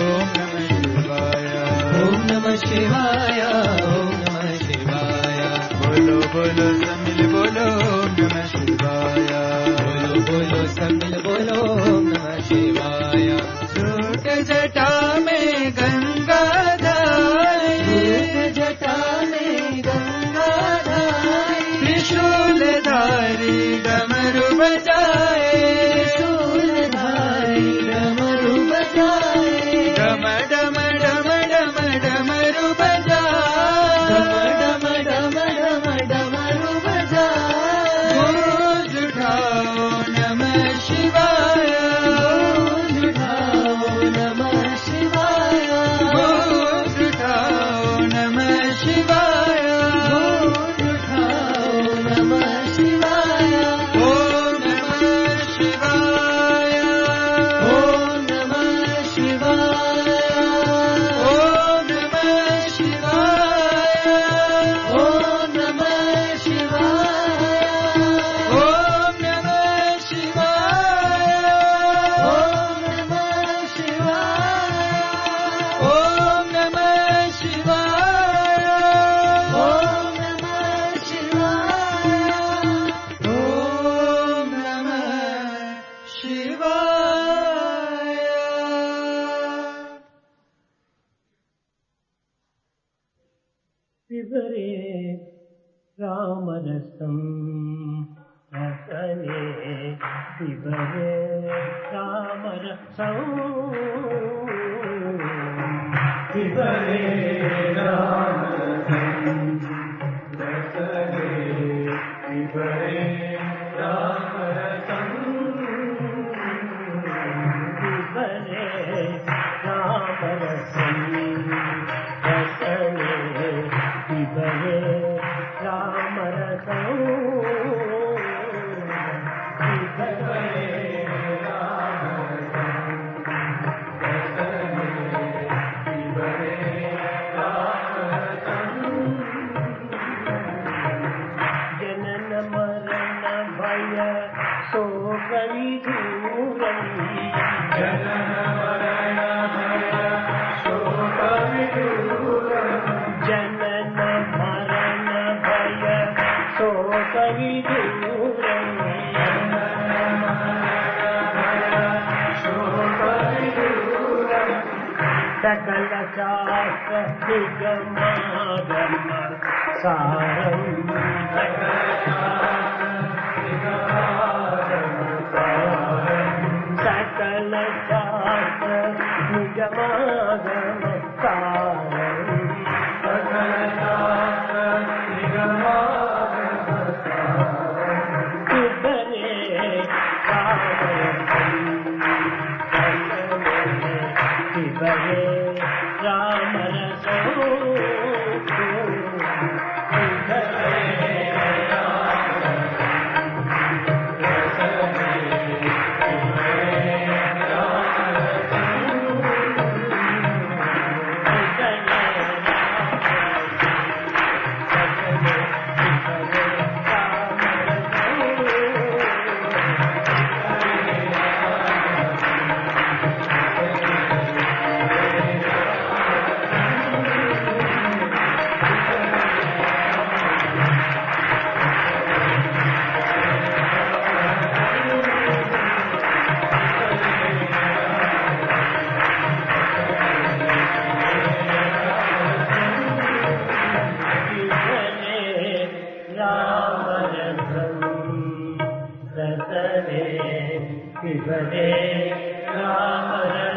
ओम नमः शिवाय ओम नमः शिवाय ओम नमः शिवाय बोलो बोलो सब मिल बोलो नमः शिवाय बोलो बोलो सब मिल बोलो नमः शिवाय झूठ जटा में गंगा धारी जटा में गंगा धारी त्रिशूल धारी डमरू बजाए त्रिशूल धारी डमरू बजाए डम डम डम डम डमरू बजाए डम डम डम डमरू बजाए गूंज उठाओ नमः शिवाय गूंज उठाओ नमः शिवाय गूंज उठाओ नमः शिवाय गूंज उठाओ नमः शिवाय ओम नमः शिवाय ओम नमः शिवाय ओम नमः शिवाय ओम नमः शिवाय ओम नमः शिवाय ओम नमः शिवाय ओम नमः शिवाय ओम नमः शिवाय ओम नमः शिवाय వివరే రామరసం రసనే వివరే రామరసం వివరే రామరసం రసనే వివరే రామరసం వివరే రామరసం రసనే వివరే రామరసం వివరే జనన మరణ शोकविदूरम् जनन मरण भय शोकविदूरम् जनन मरण भय शोकविदूरम् जनन मरण भय शोकविदूरम् सकल शास्त्र निगमागम सारम् सकल सकल शास्त्र निगमागम सारम् सकल शास्त्र निगमागम सारम् इतने शिवरे राम रसो शिवरे राम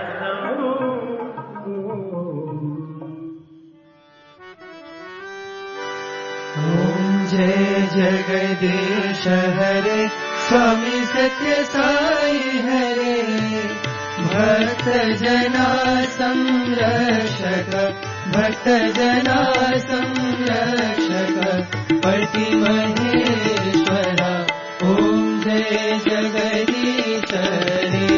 ॐ जय जगदीश हरे स्वामी सत्य साई हरे भक्त जना संरक्षक भक्त जना संरक्षक पति महेश्वरा ॐ जय जगदीश हरे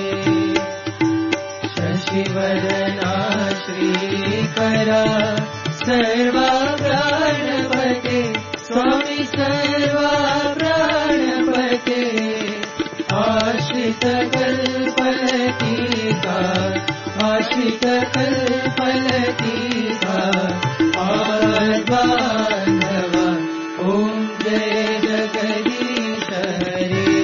शशिवदना श्रीकरा सर्वा प्राणपते स्वामी सर्वा प्राणपते आश्रित कल्पलतीका आश्रित कल्पलतीका आद्वान्धवा ॐ जय जगदीश हरे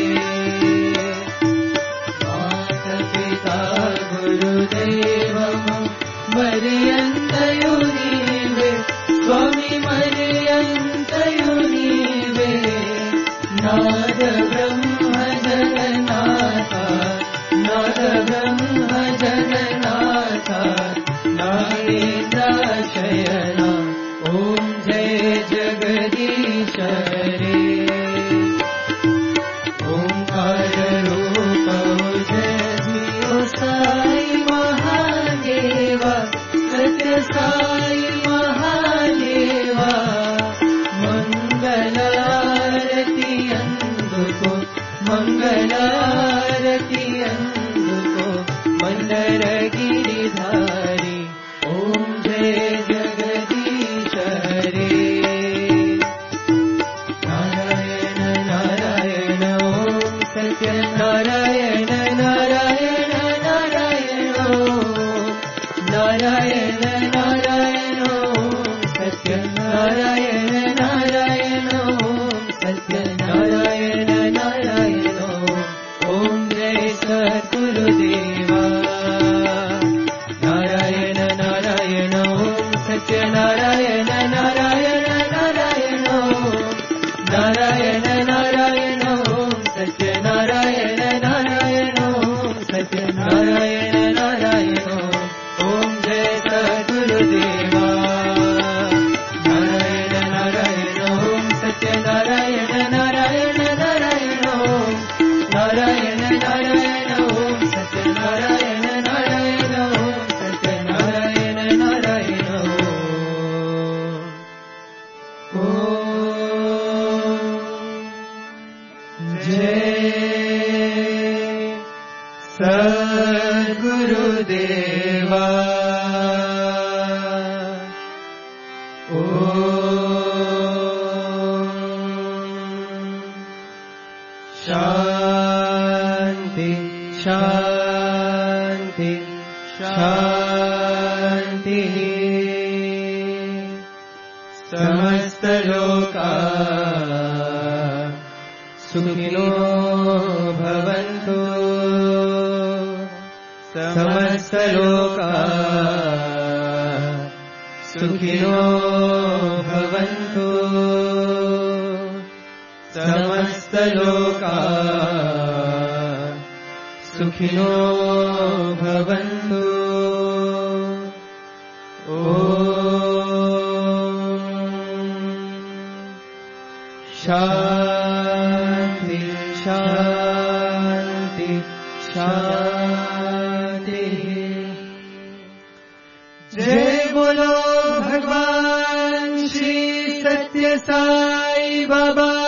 मातपिता गुरुदेवम् मर्यन्तयो नीवे स्वामी मर्यन्तयो नीवे नाद ब्रह्म जगन्नाथा नाद ब्रह्म जगन्नाथा नागेन्द्राशयना ॐ जय जगदीश हरे ओङ्काररूपौ जय साई महादेवा सत्य साई महादेवा మంగళారతి అందుకో మంగళారతి అందుకో మందరగిరిధారి ఓం జయ జగదీశ హరే నారాయణ నారాయణ ఓం సత్యనారాయణ నారాయణ నారాయణ ఓం నారాయణ నారాయణ ఓం సత్యనారాయణ నారాయణ ఓం సత్యనారాయణ నారాయణ ఓం జయ సద్గురుదేవా నారాయణ నారాయణ ఓం సత్యనారాయణ నారాయణ నారాయణ ఓం నారాయణ నారాయణ ఓం సత్యనారాయణ నారాయణ ఓం సత్యనారాయణ నారాయణ ఓం జయ సద్గురుదేవా నారాయణ నారాయణ ఓం సత్యనారాయణ నారాయణ నారాయణ ఓం నారాయణ నారాయణ ఓం సత్యనారాయణ నారాయణ ఓం సత్యనారాయణ నారాయణ ఓం జయ సద్గురుదేవా ఓం శాంతి शान्ति शान्तिः समस्तलोका सुखिनो भवन्तु समस्तलोका सुखिनो भवन्तु समस्तलोका सुखिनो भवन्तु शान्ति शान्ति शान्ति जय बोलो भगवान श्री सत्य साई बाबा